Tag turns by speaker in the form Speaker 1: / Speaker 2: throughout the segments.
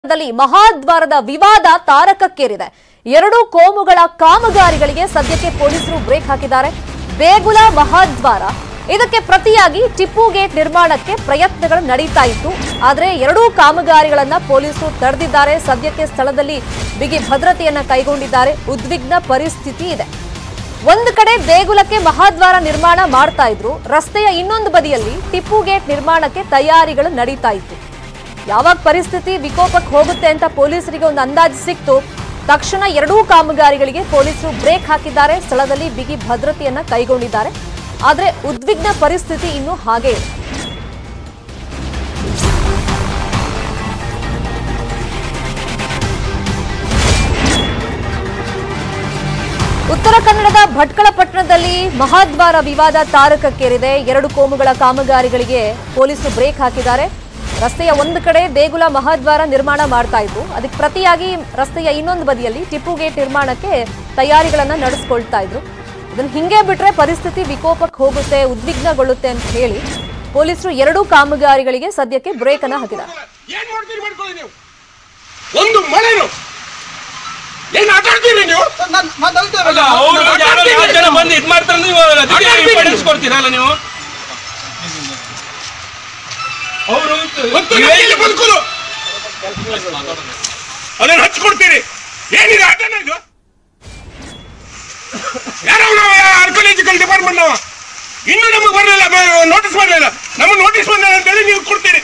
Speaker 1: ದಲ್ಲಿ ಮಹಾದ್ವಾರದ ವಿವಾದ ತಾರಕಕ್ಕೇರಿದೆ ಎರಡು ಕೋಮುಗಳ ಕಾಮಗಾರಿಗಳಿಗೆ ಸದ್ಯಕ್ಕೆ ಪೊಲೀಸರು ಬ್ರೇಕ್ ಹಾಕಿದ್ದಾರೆ ಬೇಗುಲ ಮಹಾದ್ವಾರ ಇದಕ್ಕೆ ಪ್ರತಿಯಾಗಿ ಟಿಪ್ಪು ಗೇಟ್ ನಿರ್ಮಾಣಕ್ಕೆ ಪ್ರಯತ್ನಗಳು ನಡೀತಾ ಇತ್ತು ಆದರೆ ಎರಡೂ ಕಾಮಗಾರಿಗಳನ್ನ ಪೊಲೀಸರು ತಡೆದಿದ್ದಾರೆ ಸದ್ಯಕ್ಕೆ ಸ್ಥಳದಲ್ಲಿ ಬಿಗಿ ಭದ್ರತೆಯನ್ನ ಕೈಗೊಂಡಿದ್ದಾರೆ ಉದ್ವಿಗ್ನ ಪರಿಸ್ಥಿತಿ ಇದೆ ಒಂದು ಕಡೆ ದೇಗುಲಕ್ಕೆ ಮಹಾದ್ವಾರ ನಿರ್ಮಾಣ ಮಾಡ್ತಾ ಇದ್ರು ರಸ್ತೆಯ ಇನ್ನೊಂದು ಬದಿಯಲ್ಲಿ ಟಿಪ್ಪು ಗೇಟ್ ನಿರ್ಮಾಣಕ್ಕೆ ತಯಾರಿಗಳು ನಡೀತಾ ಇತ್ತು ಯಾವಾಗ ಪರಿಸ್ಥಿತಿ ವಿಕೋಪಕ್ಕೆ ಹೋಗುತ್ತೆ ಅಂತ ಪೊಲೀಸರಿಗೆ ಒಂದು ಅಂದಾಜು ಸಿಕ್ತು ತಕ್ಷಣ ಎರಡೂ ಕಾಮಗಾರಿಗಳಿಗೆ ಪೊಲೀಸರು ಬ್ರೇಕ್ ಹಾಕಿದ್ದಾರೆ ಸ್ಥಳದಲ್ಲಿ ಬಿಗಿ ಭದ್ರತೆಯನ್ನ ಕೈಗೊಂಡಿದ್ದಾರೆ ಆದ್ರೆ ಉದ್ವಿಗ್ನ ಪರಿಸ್ಥಿತಿ ಇನ್ನು ಹಾಗೆ ಇದೆ ಉತ್ತರ ಕನ್ನಡದ ಭಟ್ಕಳ ಪಟ್ಟಣದಲ್ಲಿ ಮಹಾದ್ವಾರ ವಿವಾದ ತಾರಕಕ್ಕೇರಿದೆ ಎರಡು ಕೋಮುಗಳ ಕಾಮಗಾರಿಗಳಿಗೆ ಪೊಲೀಸರು ಬ್ರೇಕ್ ಹಾಕಿದ್ದಾರೆ ರಸ್ತೆಯ ಒಂದು ಕಡೆ ದೇಗುಲ ಮಹಾದ್ವಾರ ನಿರ್ಮಾಣ ಮಾಡ್ತಾ ಇದ್ರು ಅದಕ್ಕೆ ಪ್ರತಿಯಾಗಿ ರಸ್ತೆಯ ಇನ್ನೊಂದು ಬದಿಯಲ್ಲಿ ಟಿಪ್ಪು ಗೇಟ್ ನಿರ್ಮಾಣಕ್ಕೆ ತಯಾರಿಗಳನ್ನ ನಡೆಸ್ಕೊಳ್ತಾ ಇದ್ರು ಇದನ್ನ ಹಿಂಗೆ ಬಿಟ್ರೆ ಪರಿಸ್ಥಿತಿ ವಿಕೋಪಕ್ಕೆ ಹೋಗುತ್ತೆ ಉದ್ವಿಗ್ನಗೊಳ್ಳುತ್ತೆ ಅಂತ ಹೇಳಿ ಪೊಲೀಸರು ಎರಡೂ ಕಾಮಗಾರಿಗಳಿಗೆ ಸದ್ಯಕ್ಕೆ ಬ್ರೇಕ್ ಅನ್ನ ಹಾಕಿದ್ದಾರೆ
Speaker 2: ಏನ್ ಮಾಡ್ತೀರಿ ಮಾಡ್ಕೊಳ್ಳಿ ನೀವು ಒಂದು ಮಳೆನು ಏನ್ ಆಟಾಡ್ತೀರಿ ನೀವು
Speaker 3: ಅಲ್ಲ, ಅವ್ರು ಯಾರೋ ನಾಲ್ಕು ಜನ ಬಂದು ಇದ್ ಮಾಡ್ತಾರೆ ನೀವು ಅದಕ್ಕೆ ಇಂಪಾರ್ಟೆನ್ಸ್ ಕೊಡ್ತೀರಲ್ಲ ನೀವು ಅವರು
Speaker 2: ಮತ್ತು ಎಲ್ಲಿ ಬದುಕುದು ಅದನ್ನ ಹಚ್ಕೊಡ್ತೀರಿ ಏನಿದೆ ಆಟನ ಇದು ಯಾರೋ ಆರ್ಕೊಲಾಜಿಕಲ್ ಡಿಪಾರ್ಟ್ಮೆಂಟ್ ನಾವು ಇನ್ನು ನಮಗೆ ಬರಲಿಲ್ಲ ನೋಟಿಸ್ ಮಾಡಲಿಲ್ಲ ನಮಗೆ ನೋಟಿಸ್ ಬಂದಿಲ್ಲ ಅಂತೇಳಿ ನೀವು ಕೊಡ್ತೀರಿ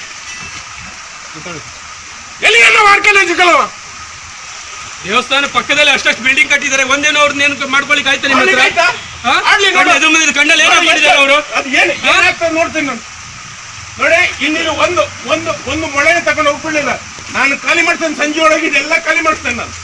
Speaker 2: ಎಲ್ಲಿ ನಾವು ಆರ್ಕೊಲಾಜಿಕಲ್
Speaker 3: ದೇವಸ್ಥಾನ ಪಕ್ಕದಲ್ಲಿ ಅಷ್ಟಷ್ಟು ಬಿಲ್ಡಿಂಗ್ ಕಟ್ಟಿದ್ದಾರೆ ಒಂದೇನೋ ಅವ್ರನ್ನ ಏನು ಮಾಡ್ಕೊಳಿಕ್ ಆಯ್ತಾ ನಿಮ್ಮ ಹತ್ರ
Speaker 2: ಮಾಡ್ಲಿಕ್ಕೆ ಆಯ್ತಾ?
Speaker 3: ಹಾ?
Speaker 2: ಮಾಡ್ಲಿ ನೋಡು.
Speaker 3: ಕಣ್ಣು ಎದುರು ಮುಂದೆ ಕಣ್ಣಲ್ಲಿ ಏನೋ ಮಾಡಿದ್ದಾರೆ ಅವರು
Speaker 2: ಅದು ಏನು ಏನಾಗ್ತದೆ ನೋಡ್ತೀನಿ ನಾನು ನೋಡಿ ಇನ್ನಿದು ಒಂದು ಒಂದು ಒಂದು ಮೊಳೆನ ತಗೊಂಡು ಹೋಗ್ಬಿಡ್ಲಿಲ್ಲ ನಾನು ಖಾಲಿ ಮಾಡ್ತೇನೆ ಸಂಜೆ ಒಳಗೆ ಇದೆಲ್ಲ ಖಾಲಿ ಮಾಡ್ತೇನೆ ನಾನು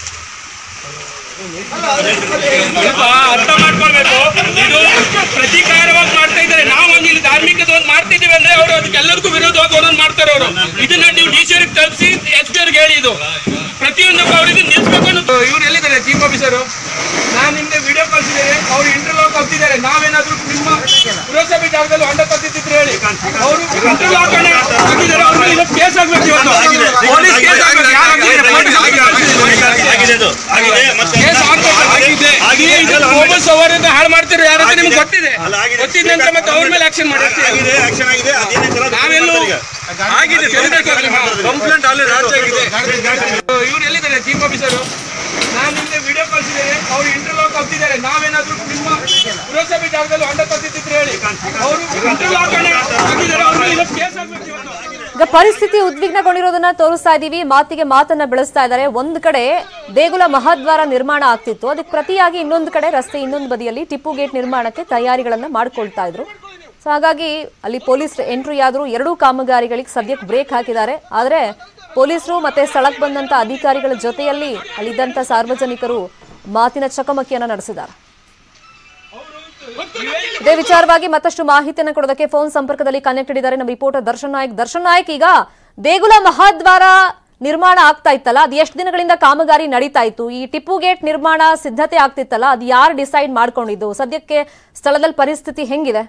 Speaker 3: ಸ್ವಲ್ಪ ಅರ್ಥ ಮಾಡ್ಕೊಳ್ಬೇಕು ಇದು ಪ್ರತೀಕಾರವಾಗಿ ಮಾಡ್ತಾ ಇದ್ದಾರೆ ನಾವು ಒಂದು ಇಲ್ಲಿ ಧಾರ್ಮಿಕದ ಒಂದು ಮಾಡ್ತಿದ್ದೀವಿ ಅಂದ್ರೆ ಅವರು ಅದಕ್ಕೆಲ್ಲರಿಗೂ ವಿರೋಧವಾಗಿ ಒಂದೊಂದು ಮಾಡ್ತಾರೆ ಅವರು ಇದನ್ನ ನೀವು ಡಿ ಸಿ ಅವ್ರಿಗೆ ತಲುಪಿಸಿ ಎಸ್ ಪಿ ಅವ್ರಿಗೆ ಹೇಳಿ ಇದು ಪ್ರತಿಯೊಂದಕ್ಕೂ ಅವ್ರಿಗೆ ನಿಲ್ಸ್ಬೇಕು ಅನ್ನೋ ಇವ್ರು ಎಲ್ಲಿದ್ದಾರೆ ಚೀಫ್ ಆಫೀಸರು ನಾನು ಹಿಂದೆ ವಿಡಿಯೋ ಕಳ್ಸಿದ್ದೇನೆ ಅವ್ರು ಇಂಟರ್ಲಾಕ್ ಹಾಕ್ತಿದ್ದಾರೆ ನಾವೇನಾದ್ರೂ ನಿಮ್ಮ ಪುರಸಭೆ ಜಾಗದಲ್ಲಿ ಹೊಂಡ ತತ್ತಿದ್ರು ಹೇಳಿ ಅವರು ಇಂಟರ್ಲಾಕ್ ಹಾಕಿದ್ದಾರೆ ಅವ್ರ ಮೇಲೆ ಕೇಸ್ ಆಗ್ಬೇಕು ಇವತ್ತು ಪೊಲೀಸ್ ಕೇಸ್ ಆಗ್ಬೇಕು ಯಾರು ಹಾಕಿದ್ದಾರೆ? ಪೊಲೀಸ್ ಹಾಕಿದ್ದಾರೆ.
Speaker 4: ಆಗಿದೆ ಅದು ಆಗಿದೆ ಮತ್ತೆ
Speaker 3: ಕೇಸ್ ಹಾಕ್ಬೇಕು, ಹಾಕಿದ್ದೆ.
Speaker 4: ಆಗಿದೆ.
Speaker 3: ಈ ಇದು ಮೊಬೈಲ್ ಸವಾರಿಂದ ಹಾಳು ಮಾಡ್ತಿರೋ ಯಾರು ಅಂತ ನಿಮ್ಗೆ ಗೊತ್ತಿದೆ
Speaker 4: ಅಲ್ಲ, ಆಗಿದೆ.
Speaker 3: ಗೊತ್ತಿದೆ ಅಂತ ಮತ್ತೆ ಅವ್ರ ಮೇಲೆ ಆಕ್ಷನ್ ಮಾಡಿ ಅಷ್ಟೇ.
Speaker 4: ಆಗಿದೆ ಆಕ್ಷನ್ ಆಗಿದೆ ಅದೇನೇ ತರ
Speaker 3: ನಾವೆಲ್ಲೂ ಆಗಿದೆ ಕಂಪ್ಲೇಂಟ್ ಅಲ್ಲಿ ರಾಜ್ಯ ಆಗಿದೆ ಇವ್ರು ಎಲ್ಲಿದ್ದಾರೆ ಚೀಫ್ ಆಫೀಸರು ನಾನು ಹಿಂದೆ ವಿಡಿಯೋ ಕಳ್ಸಿದ್ದೇನೆ ಅವ್ರು ಇಂಟರ್ಲಾಕ್ ಹಾಕ್ತಿದ್ದಾರೆ ನಾವೇನಾದ್ರೂ ನಿಮ್ಮ ಪುರಸಭೆ ಜಾಗದಲ್ಲಿ ಹೊಂಡ ತತ್ತಿದ್ರು ಹೇಳಿ ಅವರು ಇಂಟರ್ಲಾಕ್ ಹಾಕಿದ್ದಾರೆ ಅವ್ರ ಮೇಲೆ ಕೇಸ್ ಆಗ್ಬೇಕು ಇವತ್ತು
Speaker 1: ಈಗ ಪರಿಸ್ಥಿತಿ ಉದ್ವಿಗ್ನಗೊಂಡಿರೋದನ್ನ ತೋರಿಸ್ತಾ ಇದೀವಿ ಮಾತಿಗೆ ಮಾತನ್ನ ಬೆಳೆಸ್ತಾ ಇದ್ದಾರೆ ಒಂದ್ ಕಡೆ ದೇಗುಲ ಮಹಾದ್ವಾರ ನಿರ್ಮಾಣ ಆಗ್ತಿತ್ತು ಅದಕ್ಕೆ ಪ್ರತಿಯಾಗಿ ಇನ್ನೊಂದು ಕಡೆ ರಸ್ತೆ ಇನ್ನೊಂದು ಬದಿಯಲ್ಲಿ ಟಿಪ್ಪು ಗೇಟ್ ನಿರ್ಮಾಣಕ್ಕೆ ತಯಾರಿಗಳನ್ನ ಮಾಡ್ಕೊಳ್ತಾ ಇದ್ರು ಸೊ ಹಾಗಾಗಿ ಅಲ್ಲಿ ಪೊಲೀಸರು ಎಂಟ್ರಿ ಆದ್ರು ಎರಡೂ ಕಾಮಗಾರಿಗಳಿಗೆ ಸದ್ಯಕ್ಕೆ ಬ್ರೇಕ್ ಹಾಕಿದ್ದಾರೆ ಆದ್ರೆ ಪೊಲೀಸರು ಮತ್ತೆ ಸ್ಥಳಕ್ಕೆ ಬಂದಂತ ಅಧಿಕಾರಿಗಳ ಜೊತೆಯಲ್ಲಿ ಅಲ್ಲಿದ್ದಂತ ಸಾರ್ವಜನಿಕರು ಮಾತಿನ ಚಕಮಕಿಯನ್ನ ನಡೆಸಿದ್ದಾರೆ ಇದೇ ವಿಚಾರವಾಗಿ ಮತ್ತಷ್ಟು ಮಾಹಿತಿಯನ್ನು ಕೊಡೋದಕ್ಕೆ ಫೋನ್ ಸಂಪರ್ಕದಲ್ಲಿ ಕನೆಕ್ಟೆಡ್ ಇದ್ದಾರೆ ನಮ್ಮ ರಿಪೋರ್ಟರ್ ದರ್ಶನ್ ನಾಯಕ್ ದರ್ಶನ್ ನಾಯಕ್ ಈಗ ದೇಗುಲ ಮಹಾದ್ವಾರ ನಿರ್ಮಾಣ ಆಗ್ತಾ ಇತ್ತಲ್ಲ ಅದು ಎಷ್ಟು ದಿನಗಳಿಂದ ಕಾಮಗಾರಿ ನಡೀತಾ ಇತ್ತು ಈ ಟಿಪ್ಪು ಗೇಟ್ ನಿರ್ಮಾಣ ಸಿದ್ಧತೆ ಆಗ್ತಿತ್ತಲ್ಲ ಅದು ಯಾರು ಡಿಸೈಡ್ ಮಾಡ್ಕೊಂಡಿದ್ದು ಸದ್ಯಕ್ಕೆ ಸ್ಥಳದಲ್ಲಿ ಪರಿಸ್ಥಿತಿ ಹೆಂಗಿದೆ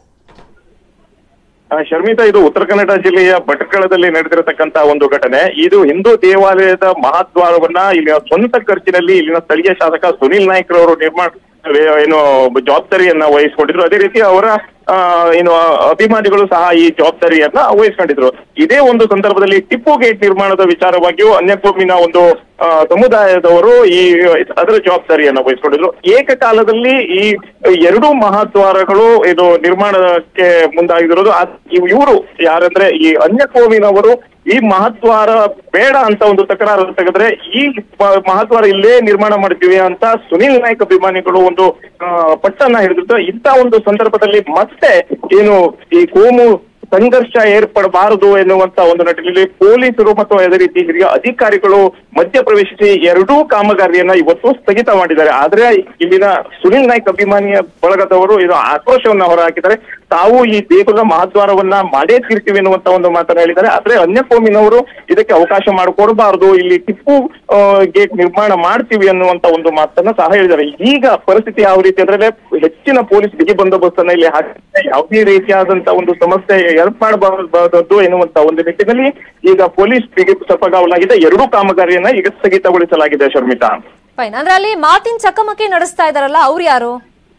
Speaker 5: ಆ, ಶರ್ಮಿತಾ ಇದು ಉತ್ತರ ಕನ್ನಡ ಜಿಲ್ಲೆಯ ಭಟ್ಕಳದಲ್ಲಿ ನಡೆದಿರತಕ್ಕಂತ ಒಂದು ಘಟನೆ ಇದು ಹಿಂದೂ ದೇವಾಲಯದ ಮಹಾದ್ವಾರವನ್ನ ಇಲ್ಲಿನ ಸ್ವಂತ ಖರ್ಚಿನಲ್ಲಿ ಇಲ್ಲಿನ ಸ್ಥಳೀಯ ಶಾಸಕ ಸುನಿಲ್ ನಾಯ್ಕ್ ರವರು ನಿರ್ಮಾಣ ಏನು ಜವಾಬ್ದಾರಿಯನ್ನ ವಹಿಸ್ಕೊಂಡಿದ್ರು ಅದೇ ರೀತಿ ಅವರ ಆ, ಏನು ಅಭಿಮಾನಿಗಳು ಸಹ ಈ ಜವಾಬ್ದಾರಿಯನ್ನ ವಹಿಸ್ಕೊಂಡಿದ್ರು ಇದೇ ಒಂದು ಸಂದರ್ಭದಲ್ಲಿ ಟಿಪ್ಪು ಗೇಟ್ ನಿರ್ಮಾಣದ ವಿಚಾರವಾಗಿಯೂ ಅನ್ಯಕೋಮಿನ ಒಂದು ಆ, ಸಮುದಾಯದವರು ಈ ಅದರ ಜವಾಬ್ದಾರಿಯನ್ನ ವಹಿಸ್ಕೊಂಡಿದ್ರು ಏಕಕಾಲದಲ್ಲಿ ಈ ಎರಡೂ ಮಹಾದ್ವಾರಗಳು ಇದು ನಿರ್ಮಾಣಕ್ಕೆ ಮುಂದಾಗಿರೋದು ಇವರು ಯಾರಂದ್ರೆ ಈ ಅನ್ಯಕೋಮಿನವರು ಈ ಮಹದ್ವಾರ ಬೇಡ ಅಂತ ಒಂದು ತಕರಾರು ತೆಗೆದ್ರೆ ಈ ಮ- ಮಹದ್ವಾರ ಇಲ್ಲೇ ನಿರ್ಮಾಣ ಮಾಡ್ತೀವಿ ಅಂತ ಸುನಿಲ್ ನಾಯ್ಕ್ ಅಭಿಮಾನಿಗಳು ಒಂದು ಆ, ಪಟ್ಟನ್ನ ಹಿಡಿದಿದ್ದು ಇಂಥ ಒಂದು ಸಂದರ್ಭದಲ್ಲಿ ಮತ್ತೆ ಏನು ಈ ಕೋಮು ಸಂಘರ್ಷ ಏರ್ಪಡಬಾರದು ಎನ್ನುವಂತ ಒಂದು ನಿಟ್ಟಿನಲ್ಲಿ ಪೊಲೀಸರು ಮತ್ತು ಅದೇ ರೀತಿ ಹಿರಿಯ ಅಧಿಕಾರಿಗಳು ಮಧ್ಯಪ್ರವೇಶಿಸಿ ಎರಡೂ ಕಾಮಗಾರಿಯನ್ನ ಇವತ್ತು ಸ್ಥಗಿತ ಮಾಡಿದ್ದಾರೆ ಆದ್ರೆ ಇಲ್ಲಿನ ಸುನಿಲ್ ನಾಯ್ಕ್ ಅಭಿಮಾನಿಯ ಬಳಗದವರು ಇದು ಆಕ್ರೋಶವನ್ನ ಹೊರಹಾಕಿದ್ದಾರೆ ತಾವು ಈ ದೇಗುಲ ಮಹಾದ್ವಾರವನ್ನ ಮಾಡೇ ತೀರ್ತೀವಿ ಎನ್ನುವಂತ ಒಂದು ಮಾತನ್ನ ಹೇಳಿದ್ದಾರೆ ಆದ್ರೆ ಅನ್ಯ ಕೋಮಿನವರು ಇದಕ್ಕೆ ಅವಕಾಶ ಮಾಡಿಕೊಡಬಾರದು ಇಲ್ಲಿ ಟಿಪ್ಪು ಆ, ಗೇಟ್ ನಿರ್ಮಾಣ ಮಾಡ್ತೀವಿ ಅನ್ನುವಂತ ಒಂದು ಮಾತನ್ನ ಸಹ ಹೇಳಿದ್ದಾರೆ ಈಗ ಪರಿಸ್ಥಿತಿ ಯಾವ ರೀತಿ ಅಂದ್ರೆ ಹೆಚ್ಚಿನ ಪೊಲೀಸ್ ಬಿಗಿ ಬಂದೋಬಸ್ತನ್ನ ಇಲ್ಲಿ ಹಾಕಿದ್ರೆ ಯಾವುದೇ ರೀತಿಯಾದಂತ ಒಂದು ಸಮಸ್ಯೆ ಏರ್ಪಡಬಾರದು ಎನ್ನುವಂತ ಒಂದು ನಿಟ್ಟಿನಲ್ಲಿ ಈಗ ಪೊಲೀಸ್ ಬಿಗಿ ಸಫಲವಾಗಿದೆ ಎರಡೂ ಕಾಮಗಾರಿಯನ್ನ ಈಗ ಸ್ಥಗಿತಗೊಳಿಸಲಾಗಿದೆ ಶರ್ಮಿತಾ
Speaker 1: ಫೈನ್ ಅಂದ್ರೆ ಅಲ್ಲಿ ಮಾತಿನ ಚಕಮಕಿ ನಡೆಸ್ತಾ ಇದಾರಲ್ಲ ಅವ್ರು ಯಾರು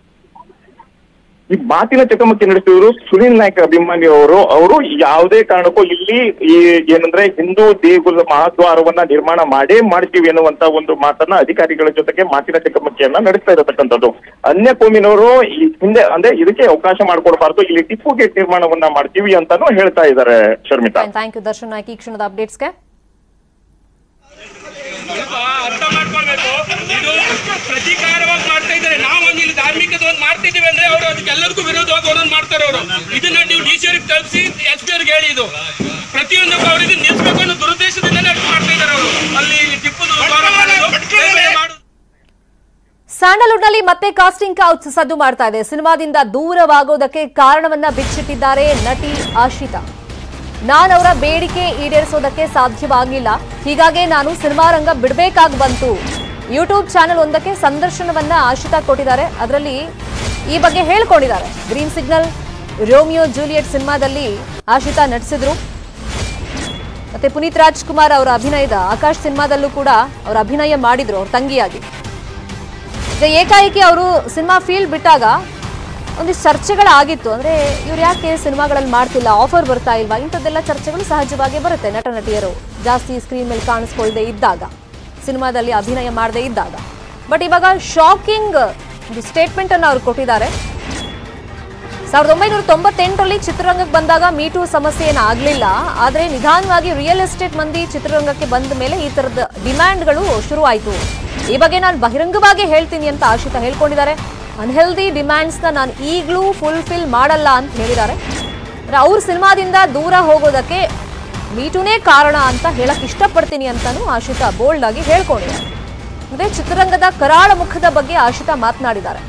Speaker 5: ಈ ಮಾತಿನ ಚಕಮಕಿ ನಡೆಸಿದ್ರು ಸುನೀಲ್ ನಾಯ್ಕ ಅಭಿಮಾನಿ ಅವರು ಅವರು ಯಾವುದೇ ಕಾರಣಕ್ಕೂ ಇಲ್ಲಿ ಈ ಏನಂದ್ರೆ ಹಿಂದೂ ದೇಗುಲ ಮಹಾದ್ವಾರವನ್ನ ನಿರ್ಮಾಣ ಮಾಡೇ ಮಾಡ್ತೀವಿ ಅನ್ನುವಂತ ಒಂದು ಮಾತನ್ನ ಅಧಿಕಾರಿಗಳ ಜೊತೆಗೆ ಮಾತಿನ ಚಕಮಕಿಯನ್ನ ನಡೆಸ್ತಾ ಇರತಕ್ಕಂಥದ್ದು ಅನ್ಯ ಕೋಮಿನವರು ಈ ಹಿಂದೆ ಅಂದ್ರೆ ಇದಕ್ಕೆ ಅವಕಾಶ ಮಾಡ್ಕೊಡ್ಬಾರ್ದು ಇಲ್ಲಿ ಟಿಪ್ಪು ಗೇಟ್ ನಿರ್ಮಾಣವನ್ನ ಮಾಡ್ತೀವಿ ಅಂತಾನು ಹೇಳ್ತಾ ಇದ್ದಾರೆ Sharmitha
Speaker 1: fine thank you Darshan Nayak ಈ ಕ್ಷಣದ ಅಪ್ಡೇಟ್ಸ್ಗೆ
Speaker 3: ಸ್ವಲ್ಪ ಅರ್ಥ ಮಾಡ್ಕೊಳ್ಬೇಕು ಇದು ಪ್ರತೀಕಾರವಾಗಿ ಮಾಡ್ತಾ ಇದ್ದಾರೆ ನಾವು ಒಂದು ಇಲ್ಲಿ ಧಾರ್ಮಿಕದ ಒಂದು ಮಾಡ್ತಿದ್ದೀವಿ ಅಂದ್ರೆ ಅವರು ಅದಕ್ಕೆಲ್ಲರಿಗೂ ವಿರೋಧವಾಗಿ ಒಂದೊಂದು ಮಾಡ್ತಾರೆ ಅವರು ಇದನ್ನ ನೀವು ಡಿ ಸಿ ಅವ್ರಿಗೆ ತಲುಪಿಸಿ ಎಸ್ ಪಿ ಅವ್ರಿಗೆ ಹೇಳಿ ಇದು ಪ್ರತಿಯೊಂದಕ್ಕೂ ಅವರಿಗೆ ನಿಲ್ಲಿಸಬೇಕು ಅನ್ನೋ ದುರುದ್ದೇಶದಿಂದಲೇ ಅಷ್ಟು ಮಾಡ್ತಾ ಇದ್ದಾರೆ ಅವರು ಅಲ್ಲಿ ಟಿಪ್ಪುದು ಗೌರವ ಮಾಡೋದು, ಬೇರೆ ಬೇರೆ ಮಾಡೋದು
Speaker 1: ಸ್ಯಾಂಡಲ್ವುಡ್ನಲ್ಲಿ ಮತ್ತೆ ಕಾಸ್ಟಿಂಗ್ ಕೌಚ್ ಸದ್ದು ಮಾಡ್ತಾ ಇದೆ ಸಿನಿಮಾದಿಂದ ದೂರವಾಗೋದಕ್ಕೆ ಕಾರಣವನ್ನ ಬಿಚ್ಚಿಟ್ಟಿದ್ದಾರೆ ನಟಿ ಆಶಿತಾ ನಾನವರ ಬೇಡಿಕೆ ಈಡೇರಿಸೋದಕ್ಕೆ ಸಾಧ್ಯವಾಗಿಲ್ಲ ಹೀಗಾಗಿ ನಾನು ಸಿನಿಮಾ ರಂಗ ಬಿಡಬೇಕಾಗಿ ಬಂತು ಯೂಟ್ಯೂಬ್ ಚಾನೆಲ್ ಒಂದಕ್ಕೆ ಸಂದರ್ಶನವನ್ನ ಆಶಿತಾ ಕೊಟ್ಟಿದ್ದಾರೆ ಅದರಲ್ಲಿ ಈ ಬಗ್ಗೆ ಹೇಳ್ಕೊಂಡಿದ್ದಾರೆ ಗ್ರೀನ್ ಸಿಗ್ನಲ್ ರೋಮಿಯೋ ಜೂಲಿಯಟ್ ಸಿನಿಮಾದಲ್ಲಿ ಆಶಿತಾ ನಟಿಸಿದ್ರು ಮತ್ತೆ ಪುನೀತ್ ರಾಜ್ಕುಮಾರ್ ಅವರ ಅಭಿನಯದ ಆಕಾಶ್ ಸಿನಿಮಾದಲ್ಲೂ ಕೂಡ ಅವರ ಅಭಿನಯ ಮಾಡಿದ್ರು ಅವ್ರ ತಂಗಿಯಾಗಿ ಈಗ ಏಕಾಏಕಿ ಅವರು ಸಿನಿಮಾ ಫೀಲ್ಡ್ ಬಿಟ್ಟಾಗ ಒಂದಿಷ್ಟು ಚರ್ಚೆಗಳಾಗಿತ್ತು ಅಂದ್ರೆ ಇವ್ರು ಯಾಕೆ ಸಿನಿಮಾಗಳಲ್ಲಿ ಮಾಡ್ತಿಲ್ಲ ಆಫರ್ ಬರ್ತಾ ಇಲ್ವಾ ಇಂಥದ್ದೆಲ್ಲ ಚರ್ಚೆಗಳು ಸಹಜವಾಗಿ ಬರುತ್ತೆ ನಟ ನಟಿಯರು ಜಾಸ್ತಿ ಸ್ಕ್ರೀನ್ ಮೇಲೆ ಕಾಣಿಸ್ಕೊಳ್ದೆ ಇದ್ದಾಗ ಸಿನಿಮಾದಲ್ಲಿ ಅಭಿನಯ ಮಾಡದೇ ಇದ್ದಾಗ ಬಟ್ ಇವಾಗ ಶಾಕಿಂಗ್ ಒಂದು ಸ್ಟೇಟ್ಮೆಂಟ್ ಅನ್ನು ಅವ್ರು ಕೊಟ್ಟಿದ್ದಾರೆ ಸಾವಿರದ ಒಂಬೈನೂರ ತೊಂಬತ್ತೆಂಟರಲ್ಲಿ ಚಿತ್ರರಂಗಕ್ಕೆ ಬಂದಾಗ ಮೀಟು ಸಮಸ್ಯೆ ಏನು ಆಗಲಿಲ್ಲ ಆದರೆ ನಿಧಾನವಾಗಿ ರಿಯಲ್ ಎಸ್ಟೇಟ್ ಮಂದಿ ಚಿತ್ರರಂಗಕ್ಕೆ ಬಂದ ಮೇಲೆ ಈ ಥರದ ಡಿಮ್ಯಾಂಡ್ಗಳು ಶುರುವಾಯಿತು ಈ ಬಗ್ಗೆ ನಾನು ಬಹಿರಂಗವಾಗಿ ಹೇಳ್ತೀನಿ ಅಂತ ಆಶಿತಾ ಹೇಳ್ಕೊಂಡಿದ್ದಾರೆ ಅನ್ಹೆಲ್ದಿ ಡಿಮ್ಯಾಂಡ್ಸ್ನ ನಾನು ಈಗಲೂ ಫುಲ್ಫಿಲ್ ಮಾಡಲ್ಲ ಅಂತ ಹೇಳಿದ್ದಾರೆ ಅಂದ್ರೆ ಅವ್ರ ಸಿನಿಮಾದಿಂದ ದೂರ ಹೋಗೋದಕ್ಕೆ ಮೀಟುನೇ ಕಾರಣ ಅಂತ ಹೇಳಕ್ ಇಷ್ಟಪಡ್ತೀನಿ ಅಂತಾನು ಆಶಿತಾ ಬೋಲ್ಡ್ ಆಗಿ ಹೇಳ್ಕೊಂಡಿದ್ದಾರೆ ಅದೇ ಚಿತ್ರರಂಗದ ಕರಾಳ ಮುಖದ ಬಗ್ಗೆ ಆಶಿತಾ ಮಾತನಾಡಿದ್ದಾರೆ